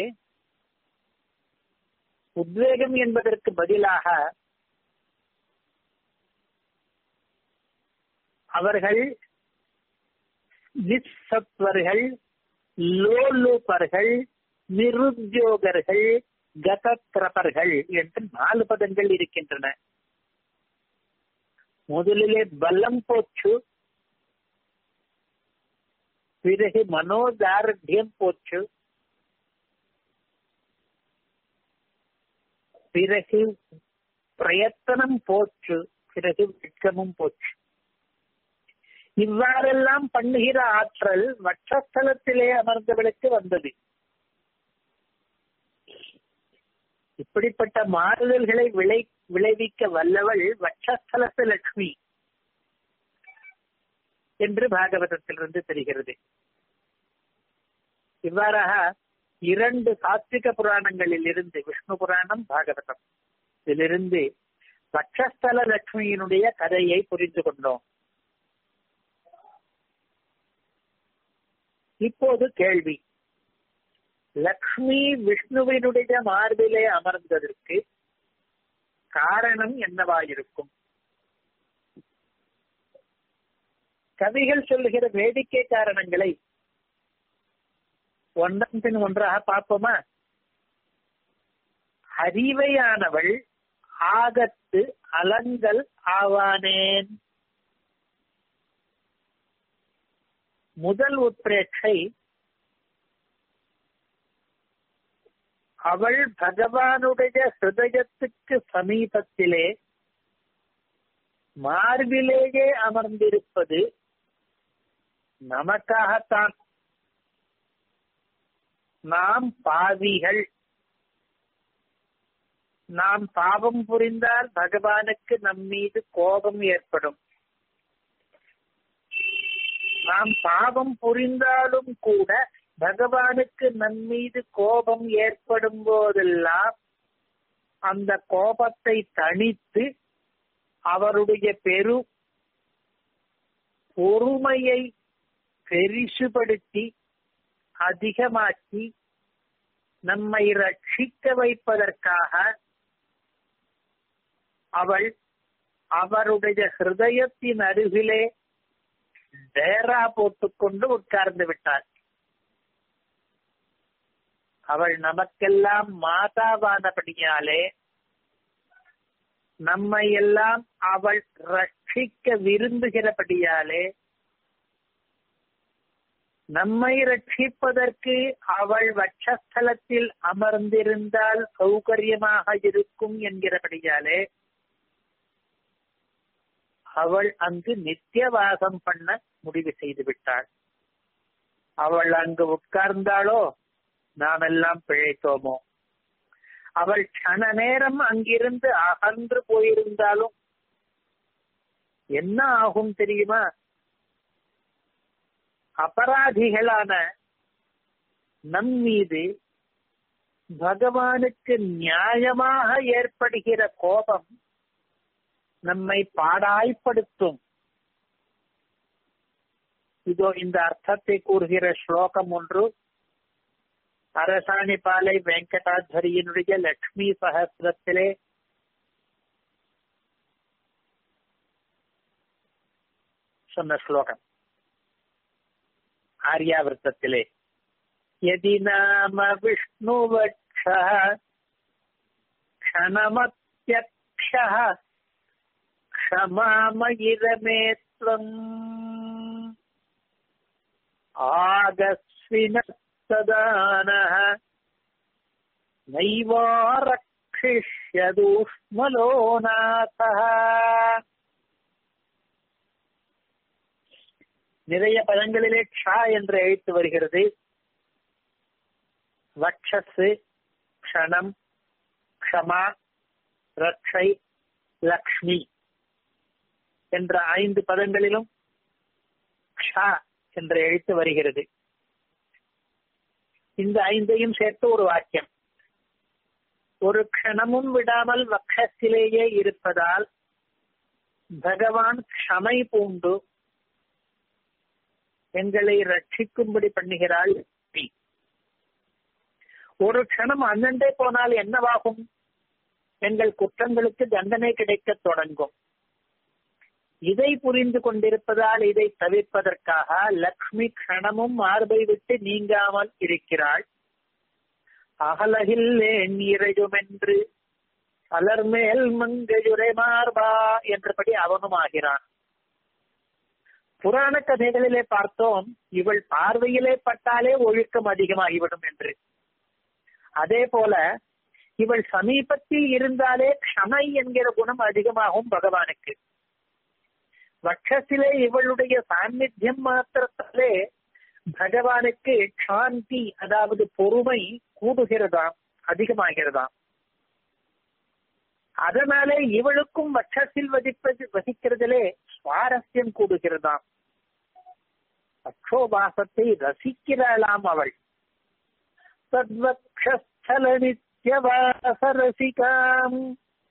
உத்வேகம் என்பதற்கு பதிலாக அவர்கள் நிசத்வர்கள் லோலுபர்கள் நிருத்தியோகர்கள் கதத்ரபர்கள் என்று நாலு பதங்கள் இருக்கின்றன முதலிலே பலம் போச்சு பிறகு மனோதார்டியம் போச்சு பிறகு பிரயத்தனம் போச்சு பிறகு வெட்கமும் போச்சு இவ்வாறெல்லாம் பண்ணுகிற ஆற்றல் வட்சஸ்தலத்திலே அமர்ந்தவளுக்கு வந்தது இப்படிப்பட்ட மாறுதல்களை விளை விளைவிக்க வல்லவள் வட்சஸ்தலத்து லட்சுமி என்று பாகவதத்திலிருந்து தெரிகிறது இவ்வாறாக இரண்டு சாத்விக புராணங்களில் இருந்து விஷ்ணு புராணம் பாகவதம் இதிலிருந்து வட்சஸ்தல லட்சுமியினுடைய கதையை புரிந்து கொண்டோம் இப்போது கேள்வி லக்ஷ்மி விஷ்ணுவினுடைய மார்பிலே அமர்ந்ததற்கு காரணம் என்னவாயிருக்கும் கவிகள் சொல்லுகிற வேடிக்கை காரணங்களை ஒன்றன் பின் ஒன்றாக பார்ப்போமா அறிவையானவள் ஆகத்து அலங்கல் ஆவானேன் முதல் உத்ரேட்சை அவள் பகவானுடைய ஹிருதயத்துக்கு சமீபத்திலே மார்பிலேயே அமர்ந்திருப்பது நமக்காகத்தான் நாம் பாவிகள் நாம் பாவம் புரிந்தால் பகவானுக்கு நம் மீது கோபம் ஏற்படும் நாம் பாவம் புரிந்தாலும் கூட பகவானுக்கு நம் மீது கோபம் ஏற்படும் போதெல்லாம் அந்த கோபத்தை தணித்து அவருடைய பெரு பொறுமையை பெரிசுபடுத்தி அதிகமாக்கி நம்மை ரட்சிக்க வைப்பதற்காக அவள் அவருடைய ஹிருதயத்தின் அருகிலே டேரா போட்டுக்கொண்டு உட்கார்ந்து விட்டாள் அவள் நமக்கெல்லாம் மாதாவானபடியாலே நம்மை எல்லாம் அவள் ரட்சிக்க விரும்புகிறபடியாலே நம்மை ரட்சிப்பதற்கு அவள் வட்சஸ்தலத்தில் அமர்ந்திருந்தால் சௌகரியமாக இருக்கும் என்கிறபடியாலே அவள் அங்கு நித்தியவாசம் பண்ண முடிவு செய்து விட்டாள் அவள் அங்கு உட்கார்ந்தாளோ நாம் எல்லாம் பிழைத்தோமோ அவள் கண நேரம் அங்கிருந்து அகன்று போயிருந்தாலும் என்ன ஆகும் தெரியுமா அபராதிகளான நம் மீது பகவானுக்கு நியாயமாக ஏற்படுகிற கோபம் நம்மை பாடாய்ப்படுத்தும் இதோ இந்த அர்த்தத்தை கூறுகிற ஸ்லோகம் ஒன்று அரசாணிபாலை வெங்கடாத்வரியினுடைய லட்சுமி சகசிரத்திலே சொன்ன ஸ்லோகம் ஆர்யாவிரத்தத்திலே यदि नाम विष्णुवक्षः क्षणमत्यक्षः क्षमामयिरमे त्वम् आगस्विनस्तदानः नैवारक्षिष्यदूष्मलो नाथः நிறைய பதங்களிலே க்ஷா என்று எழுத்து வருகிறது வக்ஷஸ் க்ஷணம் க்ஷமா ரக்ஷை லக்ஷ்மி என்ற ஐந்து பதங்களிலும் க்ஷா என்ற எழுத்து வருகிறது இந்த ஐந்தையும் சேர்த்து ஒரு வாக்கியம் ஒரு க்ஷணமும் விடாமல் வக்ஷத்திலேயே இருப்பதால் பகவான் க்ஷமை பூண்டு எங்களை ரட்சிக்கும்படி பண்ணுகிறாள் ஒரு க்ஷணம் அண்ணண்டே போனால் என்னவாகும் எங்கள் குற்றங்களுக்கு தண்டனை கிடைக்க தொடங்கும் இதை புரிந்து கொண்டிருப்பதால் இதை தவிர்ப்பதற்காக லக்ஷ்மி க்ஷணமும் மார்பை விட்டு நீங்காமல் இருக்கிறாள் அகலகில் இறையுமென்று அலர்மேல் மங்கையுரை மார்பா என்றபடி அவனும் ஆகிறான் புராண கதைகளிலே பார்த்தோம் இவள் பார்வையிலே பட்டாலே ஒழுக்கம் அதிகமாகிவிடும் என்று அதே போல இவள் சமீபத்தில் இருந்தாலே க்ஷமை என்கிற குணம் அதிகமாகும் பகவானுக்கு வட்சத்திலே இவளுடைய சாநித்தியம் மாத்திரத்திலே பகவானுக்கு சாந்தி அதாவது பொறுமை கூடுகிறதாம் அதிகமாகிறதாம் அதனாலே இவளுக்கும் வட்சத்தில் வதிப்பது வசிக்கிறதிலே சுவாரஸ்யம் கூடுகிறதாம் அக்ஷோபாசத்தை ரசிக்கிறாளாம் அவள் தத்வக்ஷஸ்தல நித்யவாசரசிகாம்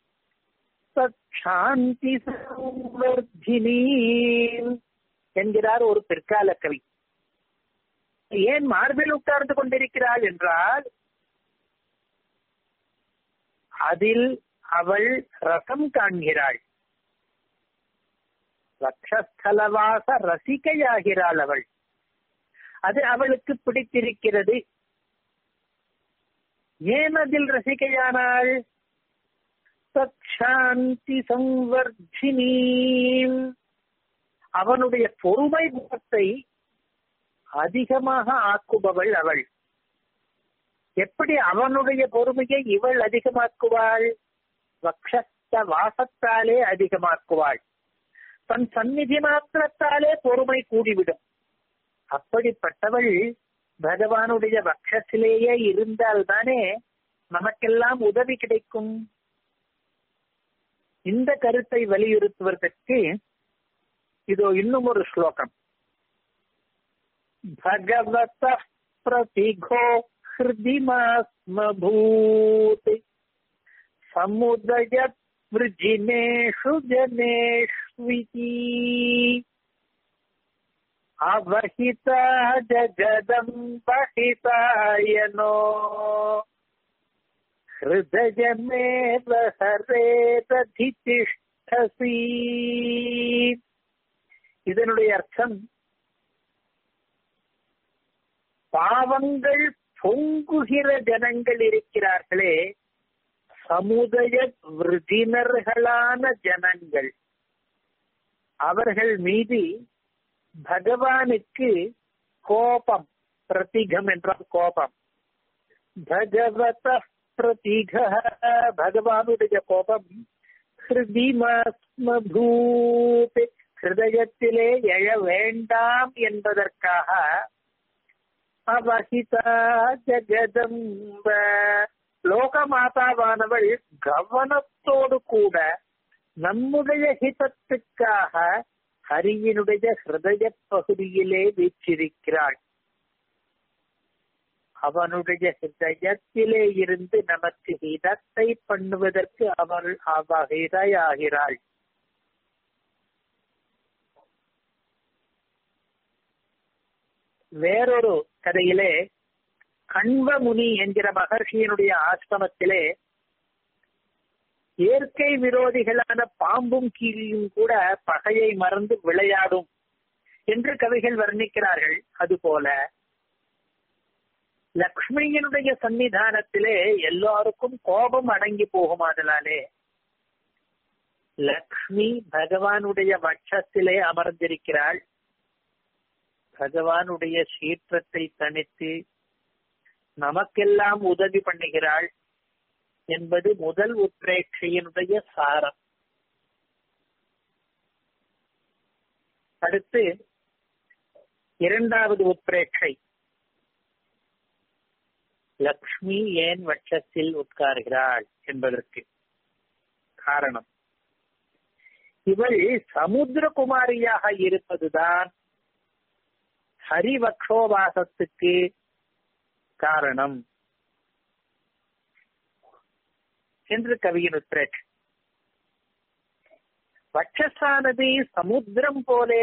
சாந்தி சம்வர்தினி என்கிறார் ஒரு பிற்கால கவி ஏன் மார்பில் உட்கார்ந்து கொண்டிருக்கிறாள் என்றால் அதில் அவள் ரசம் காண்கிறாள் லட்சஸ்தலவாச ரசிகையாகிறாள் அவள் அது அவளுக்கு பிடித்திருக்கிறது ஏன் அதில் ரசிகையானாள் சாந்தி சம்வர்தினி அவனுடைய பொறுமை குணத்தை அதிகமாக ஆக்குபவள் அவள் எப்படி அவனுடைய பொறுமையை இவள் அதிகமாக்குவாள் வக்ஷத்த வாசத்தாலே அதிகமாக்குவாள் தன் சந்நிதி மாத்திரத்தாலே பொறுமை கூடிவிடும் அப்படிப்பட்டவள் பகவானுடைய பக்ஷத்திலேயே இருந்தால் தானே நமக்கெல்லாம் உதவி கிடைக்கும் இந்த கருத்தை வலியுறுத்துவதற்கு இதோ இன்னும் ஒரு ஸ்லோகம் भगवतः प्रतिघो हृदिमास्मभूत् समुदयत् वृजिनेषु जनेष्विति अवहिता जगदम्बहितायनो हृदयमेव हरेदधितिष्ठसि இதனுடைய அர்த்தம் பாவங்கள் பொங்குகிற ஜனங்கள் இருக்கிறார்களே சமுதய விருதினர்களான ஜனங்கள் அவர்கள் மீது பகவானுக்கு கோபம் பிரதிகம் என்றால் கோபம் பகவத பிரதிக பகவானுடைய கோபம் ஹிருதிமஸ்மபூத் ஹிருதயத்திலே எழ வேண்டாம் என்பதற்காக அவஹிதா ஜகதம்ப லோகமாதாவானவள் கவனத்தோடு கூட நம்முடைய ஹிதத்துக்காக ஹரியினுடைய ஹிருதய பகுதியிலே வீற்றிருக்கிறாள் அவனுடைய ஹிருதயத்திலே இருந்து நமக்கு ஹிதத்தை பண்ணுவதற்கு அவள் அவகிதையாகிறாள் வேறொரு கதையிலே கண்வமுனி என்கிற மகர்ஷியினுடைய ஆசிரமத்திலே இயற்கை விரோதிகளான பாம்பும் கீழியும் கூட பகையை மறந்து விளையாடும் என்று கவிகள் வர்ணிக்கிறார்கள் அதுபோல லக்ஷ்மியினுடைய சன்னிதானத்திலே எல்லாருக்கும் கோபம் அடங்கி போகுமாதலாலே லக்ஷ்மி பகவானுடைய வட்சத்திலே அமர்ந்திருக்கிறாள் பகவானுடைய சீற்றத்தை தனித்து நமக்கெல்லாம் உதவி பண்ணுகிறாள் என்பது முதல் உத்ரேட்சையினுடைய சாரம் அடுத்து இரண்டாவது உத்ரேட்சை லக்ஷ்மி ஏன் வட்சத்தில் உட்கார்கிறாள் என்பதற்கு காரணம் இவள் சமுத்திரகுமாரியாக இருப்பதுதான் ஹரிவக்ஷோபாசத்துக்கு காரணம் என்று கவியின் உத்ரேட் வட்சஸ்தானது சமுத்திரம் போலே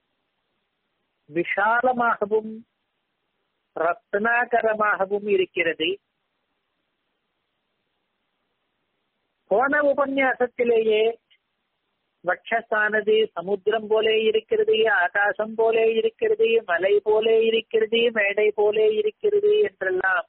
விஷாலமாகவும் ரத்னாகரமாகவும் இருக்கிறது போன உபன்யாசத்திலேயே வட்சஸ்தானது சமுத்திரம் போலே இருக்கிறது ஆகாசம் போலே இருக்கிறது மலை போலே இருக்கிறது மேடை போலே இருக்கிறது என்றெல்லாம்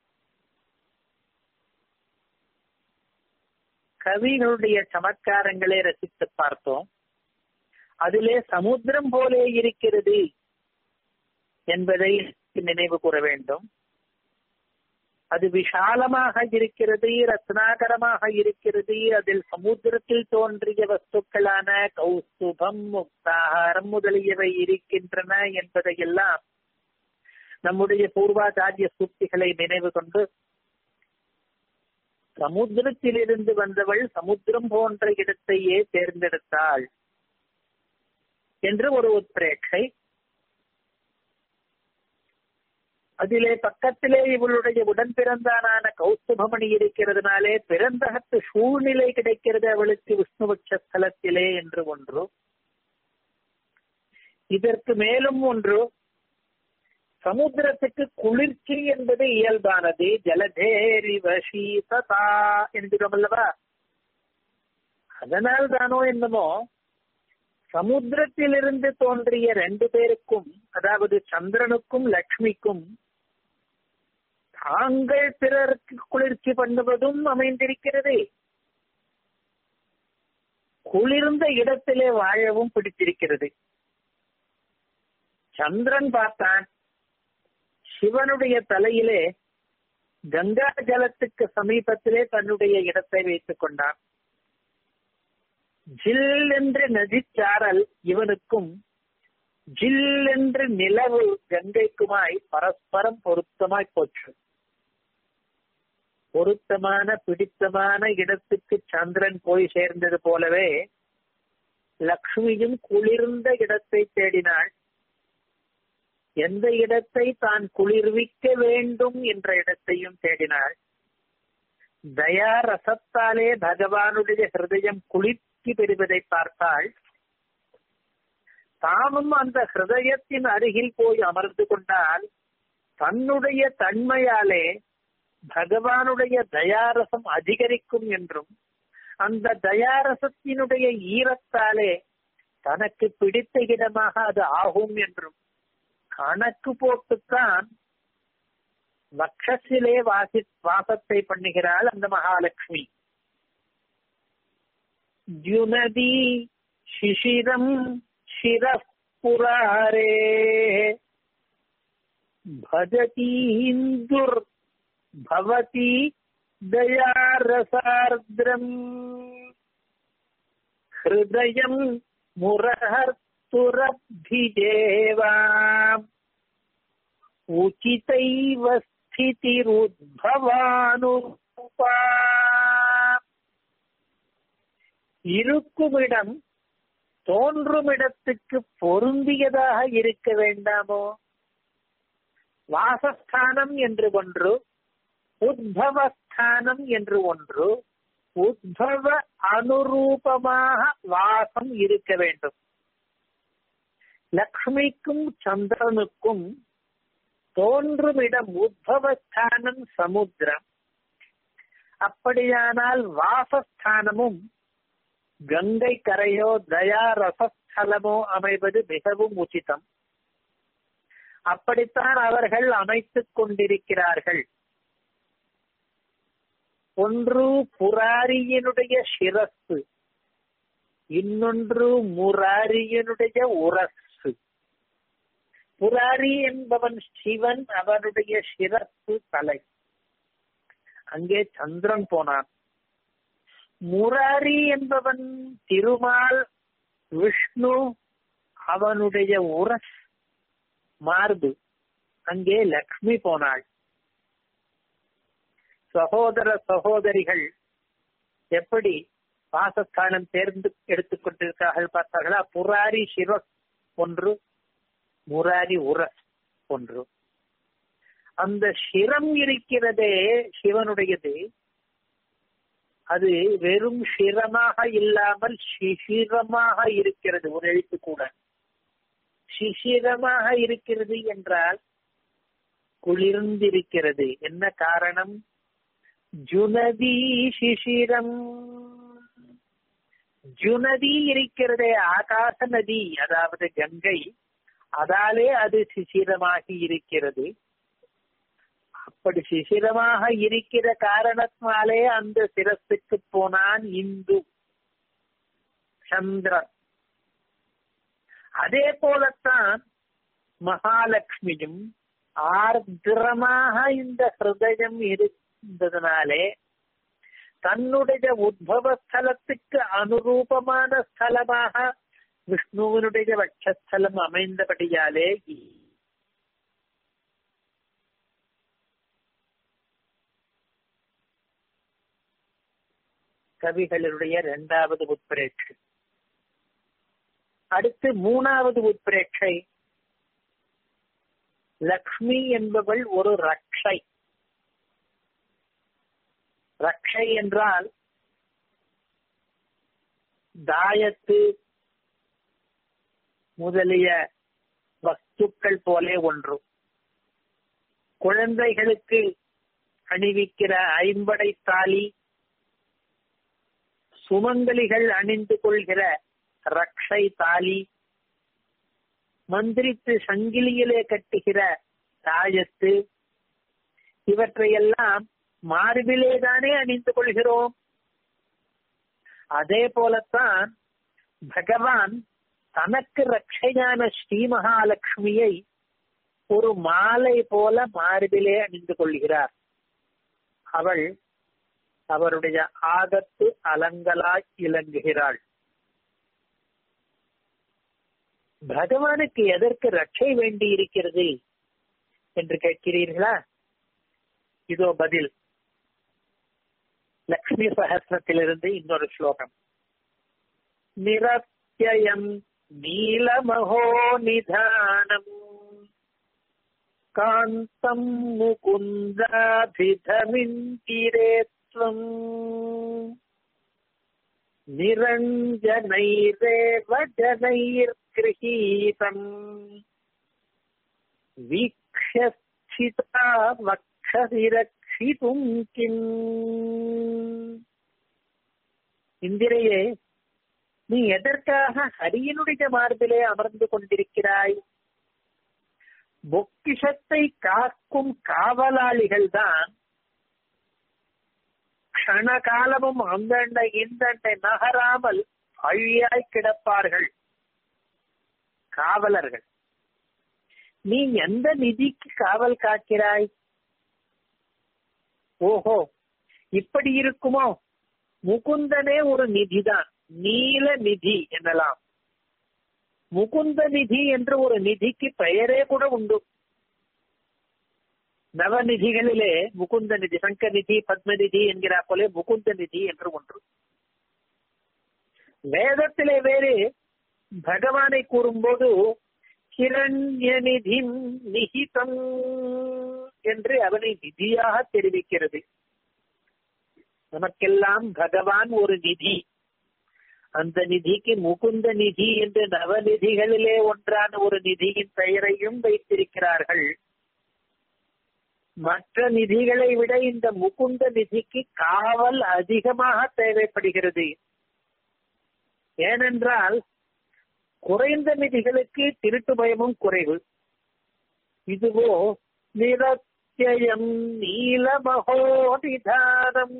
கவிகளுடைய சமத்காரங்களை ரசித்து பார்த்தோம் அதிலே சமுத்திரம் போலே இருக்கிறது என்பதை நினைவு கூற வேண்டும் அது விஷாலமாக இருக்கிறது ரத்னாகரமாக இருக்கிறது அதில் சமுத்திரத்தில் தோன்றிய வஸ்துக்களான கௌஸ்துபம் முக்தாகாரம் முதலியவை இருக்கின்றன என்பதையெல்லாம் நம்முடைய பூர்வாச்சாரிய சூக்திகளை நினைவு கொண்டு சமுத்திரத்திலிருந்து வந்தவள் சமுத்திரம் போன்ற இடத்தையே தேர்ந்தெடுத்தாள் என்று ஒரு உத்ரேட்சை அதிலே பக்கத்திலே இவளுடைய உடன் பிறந்தானான கௌஸ்துபமணி இருக்கிறதுனாலே பிறந்தகத்து சூழ்நிலை கிடைக்கிறது அவளுக்கு விஷ்ணுபட்ச ஸ்தலத்திலே என்று ஒன்று இதற்கு மேலும் ஒன்று சமுத்திரத்துக்கு குளிர்ச்சி என்பது இயல்பானது ஜலதேரி வசீததா என்கிறோம் அல்லவா அதனால் தானோ என்னமோ சமுத்திரத்திலிருந்து தோன்றிய ரெண்டு பேருக்கும் அதாவது சந்திரனுக்கும் லக்ஷ்மிக்கும் தாங்கள் பிறருக்கு குளிர்ச்சி பண்ணுவதும் அமைந்திருக்கிறது குளிர்ந்த இடத்திலே வாழவும் பிடித்திருக்கிறது சந்திரன் பார்த்தான் சிவனுடைய தலையிலே கங்கா ஜலத்துக்கு சமீபத்திலே தன்னுடைய இடத்தை வைத்துக் கொண்டான் ஜில் என்று நதிச்சாரல் இவனுக்கும் ஜில் என்று நிலவு கங்கைக்குமாய் பரஸ்பரம் பொருத்தமாய் போச்சு பொருத்தமான பிடித்தமான இடத்துக்கு சந்திரன் போய் சேர்ந்தது போலவே லக்ஷ்மியும் குளிர்ந்த இடத்தை தேடினாள் எந்த இடத்தை தான் குளிர்விக்க வேண்டும் என்ற இடத்தையும் தேடினாள் தயா ரசத்தாலே பகவானுடைய ஹிருதயம் குளிர்ச்சி பெறுவதை பார்த்தாள் தானும் அந்த ஹிருதயத்தின் அருகில் போய் அமர்ந்து கொண்டால் தன்னுடைய தன்மையாலே பகவானுடைய தயாரசம் அதிகரிக்கும் என்றும் அந்த தயாரசத்தினுடைய ஈரத்தாலே தனக்கு பிடித்த இடமாக அது ஆகும் என்றும் கணக்கு போட்டுத்தான் வக்ஷத்திலே வாசி வாசத்தை பண்ணுகிறாள் அந்த மகாலட்சுமி ஜுனதி சிசிரம் சிரப்புராரே भजतीन्दुर् भवति दयारसार्द्रम् हृदयम् मुरहर्तुरब्धिजेवा उचितैव स्थितिरुद्भवानुरूपा இருக்குமிடம் தோன்றுமிடத்துக்கு பொருந்தியதாக இருக்க வேண்டாமோ வாசஸ்தானம் என்று ஒன்று உத்பவஸ்தானம் என்று ஒன்று உத்பவ அனுரூபமாக வாசம் இருக்க வேண்டும் லக்ஷ்மிக்கும் சந்திரனுக்கும் தோன்றுமிடம் உத்பவஸ்தானம் சமுத்திரம் அப்படியானால் வாசஸ்தானமும் கங்கை கரையோ தயா ரசஸ்தலமோ அமைவது மிகவும் உச்சிதம் அப்படித்தான் அவர்கள் அமைத்துக் கொண்டிருக்கிறார்கள் ஒன்று புராரியினுடைய சிரஸ்து இன்னொன்று முராரியினுடைய உரசு புராரி என்பவன் சிவன் அவனுடைய சிரஸ்து தலை அங்கே சந்திரன் போனான் முராரி என்பவன் திருமால் விஷ்ணு அவனுடைய உரஸ் மார்பு அங்கே லக்ஷ்மி போனாள் சகோதர சகோதரிகள் எப்படி வாசஸ்தானம் தேர்ந்து எடுத்துக் கொண்டிருக்கிறார்கள் பார்த்தார்களா புராரி சிரஸ் ஒன்று முராரி உரஸ் ஒன்று அந்த சிரம் இருக்கிறதே சிவனுடையது அது வெறும் சிரமாக இல்லாமல் சிசிரமாக இருக்கிறது ஒரு எழுத்து கூட சிசிரமாக இருக்கிறது என்றால் குளிர்ந்திருக்கிறது என்ன காரணம் ஜுனதி சிசிரம் ஜுனதி இருக்கிறதே ஆகாச நதி அதாவது கங்கை அதாலே அது சிசிரமாகி இருக்கிறது அப்படி சிசிரமாக இருக்கிற காரணத்தினாலே அந்த சிரத்துக்கு போனான் இந்து சந்திரன் அதே போலத்தான் மகாலட்சுமியும் ஆர்திரமாக இந்த ஹிருதயம் இருந்ததுனாலே தன்னுடைய உத்பவ ஸ்தலத்துக்கு அனுரூபமான ஸ்தலமாக விஷ்ணுவனுடைய வட்சஸ்தலம் அமைந்தபடியாலே கவிகளுடைய இரண்டாவது உட்பிரேட்சை அடுத்து மூணாவது உட்பிரேட்சை லக்ஷ்மி என்பவள் ஒரு ரக்ஷை ரக்ஷை என்றால் தாயத்து முதலிய வஸ்துக்கள் போலே ஒன்று குழந்தைகளுக்கு அணிவிக்கிற ஐம்படை தாலி சுமங்கலிகள் அணிந்து கொள்கிற ரக்ஷை தாலி மந்திரித்து சங்கிலியிலே கட்டுகிற தாயத்து இவற்றையெல்லாம் மார்பிலேதானே அணிந்து கொள்கிறோம் அதே போலத்தான் பகவான் தனக்கு ரட்சையான ஸ்ரீ மகாலட்சுமியை ஒரு மாலை போல மார்பிலே அணிந்து கொள்கிறார் அவள் அவருடைய ஆகத்து அலங்கலாய் இலங்குகிறாள் பகவானுக்கு எதற்கு ரட்சை வேண்டி இருக்கிறது என்று கேட்கிறீர்களா இதோ பதில் லக்ஷ்மி சகசிரத்திலிருந்து இன்னொரு ஸ்லோகம் நிரத்யம் நீலமகோ நிதானம் காந்தம் முகுந்தாபிதமிந்திரேத்வம் நிரஞ்சனைரேவ ஜனைர்கிருஹீதம் வீக்ஷஸ்திதா வக்ஷசிரக்ஷிதும் கிம் இந்திரையே நீ எதற்காக ஹரியனுடைய மார்பிலே அமர்ந்து கொண்டிருக்கிறாய் பொக்கிஷத்தை காக்கும் காவலாளிகள் தான் க்ஷணகாலமும் அந்தண்டை இந்தண்டை நகராமல் அழியாய் கிடப்பார்கள் காவலர்கள் நீ எந்த நிதிக்கு காவல் காக்கிறாய் ஓஹோ இப்படி இருக்குமோ முகுந்தனே ஒரு நிதிதான் நீல நிதி எனலாம் முகுந்த நிதி என்று ஒரு நிதிக்கு பெயரே கூட உண்டு நவநிதிகளிலே முகுந்த நிதி சங்க நிதி பத்மநிதி என்கிறா போலே முகுந்த நிதி என்று ஒன்று வேதத்திலே வேறு பகவானை கூறும்போது கிரண்ய நிதி நிகிதம் என்று அவனை நிதியாக தெரிவிக்கிறது நமக்கெல்லாம் பகவான் ஒரு நிதி அந்த நிதிக்கு முகுந்த நிதி என்று நவநிதிகளிலே ஒன்றான ஒரு நிதியின் பெயரையும் வைத்திருக்கிறார்கள் மற்ற நிதிகளை விட இந்த முகுந்த நிதிக்கு காவல் அதிகமாக தேவைப்படுகிறது ஏனென்றால் குறைந்த நிதிகளுக்கு திருட்டு பயமும் குறைவு இதுவோ நிரத்தியம் நீலமகோதிதானம்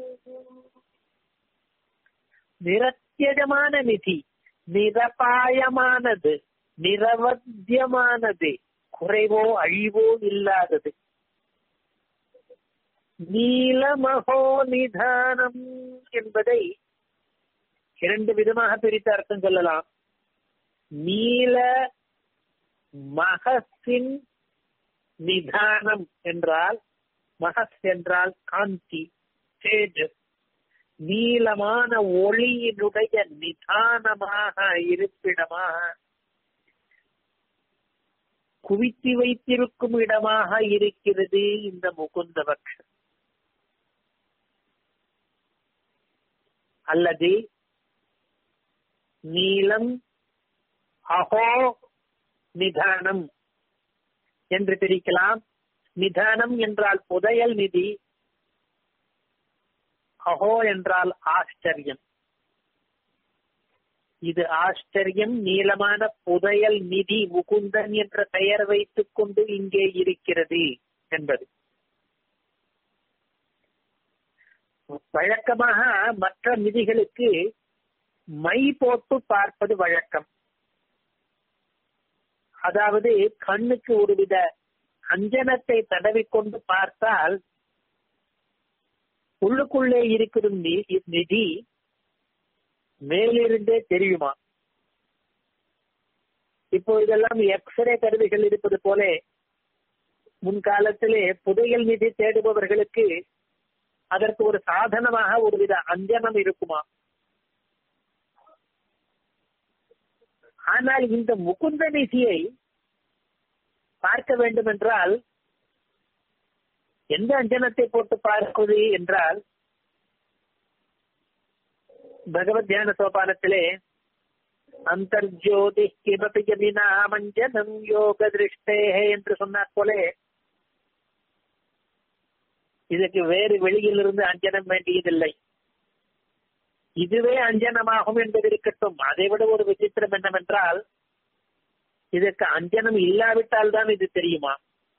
நிரத்தியமான நிதி நிரபாயமானது நிரவத்தியமானது குறைவோ அழிவோ இல்லாதது நீலமகோ நிதானம் என்பதை இரண்டு விதமாக பிரித்து அர்த்தம் சொல்லலாம் நீல மகசின் நிதானம் என்றால் மகஸ் என்றால் காந்தி தேஜஸ் நீளமான ஒளியினுடைய நிதானமாக இருப்பிடமாக குவித்து வைத்திருக்கும் இடமாக இருக்கிறது இந்த முகுந்தபக்ஷம் அல்லது நீலம் அஹோ நிதானம் என்று பிரிக்கலாம் நிதானம் என்றால் புதையல் நிதி அஹோ என்றால் ஆச்சரியம் இது ஆச்சரியம் நீளமான புதையல் நிதி முகுந்தன் என்ற பெயர் வைத்துக் கொண்டு இங்கே இருக்கிறது என்பது வழக்கமாக மற்ற நிதிகளுக்கு மை போட்டு பார்ப்பது வழக்கம் அதாவது கண்ணுக்கு ஒருவித அஞ்சனத்தை தடவிக்கொண்டு பார்த்தால் உள்ளுக்குள்ளே இருக்கிற நிதி மேலிருந்தே தெரியுமா இப்போ இதெல்லாம் எக்ஸ்ரே கருவிகள் இருப்பது போல முன்காலத்திலே புதையல் நிதி தேடுபவர்களுக்கு அதற்கு ஒரு சாதனமாக ஒருவித அஞ்சனம் இருக்குமா ஆனால் இந்த முகுந்த நிதியை பார்க்க வேண்டும் என்றால் எந்த அஞ்சனத்தை போட்டு பார்ப்பது என்றால் பகவத் தியான சோபானத்திலே அந்தர்ஜோதி கிமபி ஜமினாமஞ்சனம் யோக திருஷ்டே என்று சொன்னார் போலே இதற்கு வேறு வெளியிலிருந்து அஞ்சனம் வேண்டியதில்லை இதுவே அஞ்சனமாகும் என்பது இருக்கட்டும் அதை விட ஒரு விசித்திரம் என்னவென்றால் இதற்கு அஞ்சனம் இல்லாவிட்டால் தான் இது தெரியுமா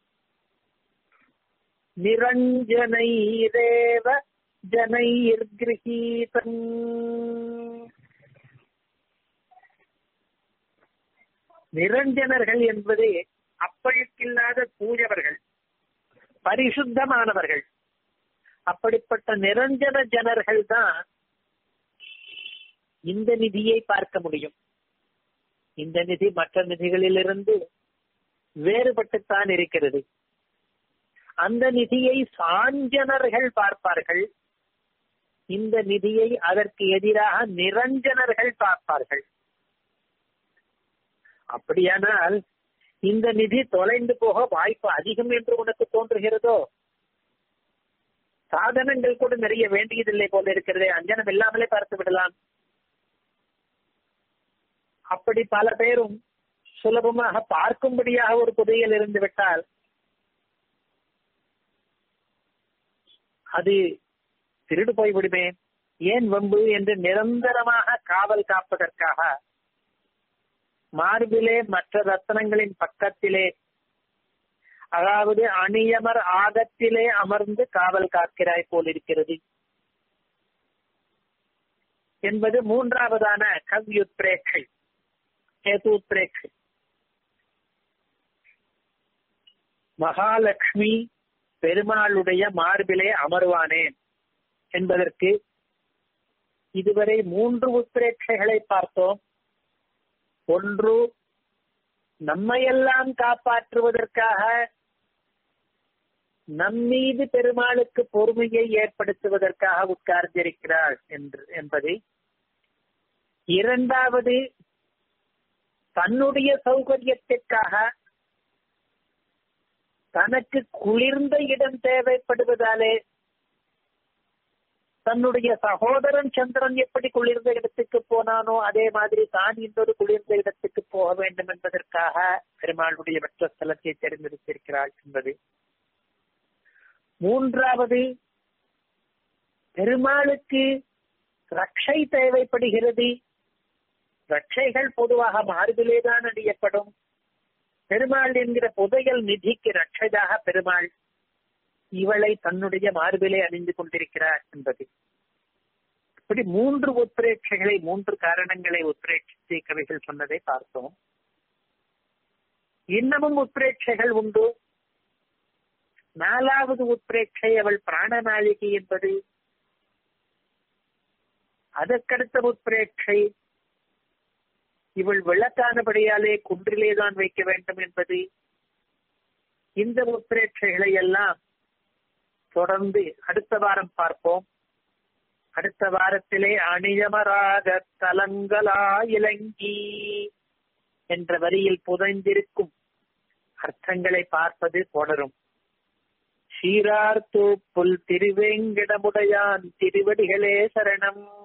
நிரஞ்சனைரேவ ஜனைர்கிரகீதம் நிரஞ்சனர்கள் என்பது அப்பழுக்கில்லாத தூயவர்கள் பரிசுத்தமானவர்கள் அப்படிப்பட்ட நிரஞ்சன ஜனர்கள் தான் இந்த நிதியை பார்க்க முடியும் இந்த நிதி மற்ற நிதிகளிலிருந்து வேறுபட்டுத்தான் இருக்கிறது அந்த நிதியை சாஞ்சனர்கள் பார்ப்பார்கள் இந்த நிதியை அதற்கு எதிராக நிரஞ்சனர்கள் பார்ப்பார்கள் அப்படியானால் இந்த நிதி தொலைந்து போக வாய்ப்பு அதிகம் என்று உனக்கு தோன்றுகிறதோ சாதனங்கள் கூட நிறைய வேண்டியதில்லை போல இருக்கிறதே அஞ்சனம் இல்லாமலே பார்த்து விடலாம் அப்படி பல பேரும் சுலபமாக பார்க்கும்படியாக ஒரு புதையல் இருந்து விட்டால் அது திருடு போய்விடுமே ஏன் வம்பு என்று நிரந்தரமாக காவல் காப்பதற்காக மார்பிலே மற்ற ரத்தனங்களின் பக்கத்திலே அதாவது அணியமர் ஆகத்திலே அமர்ந்து காவல் காக்கிறாய் போல் இருக்கிறது என்பது மூன்றாவதான கவ்யுத்ரேட்சை கேதுத்ரேட்சை மகாலட்சுமி பெருமாளுடைய மார்பிலே அமர்வானேன் என்பதற்கு இதுவரை மூன்று உத்ரேட்சைகளை பார்த்தோம் ஒன்று நம்மையெல்லாம் காப்பாற்றுவதற்காக நம்மீது பெருமாளுக்கு பொறுமையை ஏற்படுத்துவதற்காக உட்கார்ந்திருக்கிறாள் என்று என்பதை இரண்டாவது தன்னுடைய சௌகரியத்திற்காக தனக்கு குளிர்ந்த இடம் தேவைப்படுவதாலே தன்னுடைய சகோதரன் சந்திரன் எப்படி குளிர்ந்த இடத்துக்கு போனானோ அதே மாதிரி தான் இன்னொரு குளிர்ந்த இடத்துக்கு போக வேண்டும் என்பதற்காக பெருமாளுடைய வெற்றஸ்தலத்தை தேர்ந்தெடுத்திருக்கிறாள் என்பது மூன்றாவது பெருமாளுக்கு ரட்சை தேவைப்படுகிறது ரட்சைகள் பொதுவாக மார்பிலேதான் அணியப்படும் பெருமாள் என்கிற புதையல் நிதிக்கு ரட்சையாக பெருமாள் இவளை தன்னுடைய மார்பிலே அணிந்து கொண்டிருக்கிறார் என்பது இப்படி மூன்று உத்ரேட்சைகளை மூன்று காரணங்களை உத்ரேட்சித்து கவிகள் சொன்னதை பார்த்தோம் இன்னமும் உத்ரேட்சைகள் உண்டு நாலாவது உத்ரேட்சை அவள் பிராணநாயகி என்பது அதற்கடுத்த உத்ரேட்சை இவள் விளக்கானபடியாலே குன்றிலேதான் வைக்க வேண்டும் என்பது இந்த உத்ரேட்சைகளை எல்லாம் தொடர்ந்து அடுத்த வாரம் பார்ப்போம் அடுத்த வாரத்திலே அணியமராக தலங்களா இலங்கி என்ற வரியில் புதைந்திருக்கும் அர்த்தங்களை பார்ப்பது தொடரும் சீரார் தூப்புல் திருவேங்கிடமுடையான் திருவடிகளே சரணம்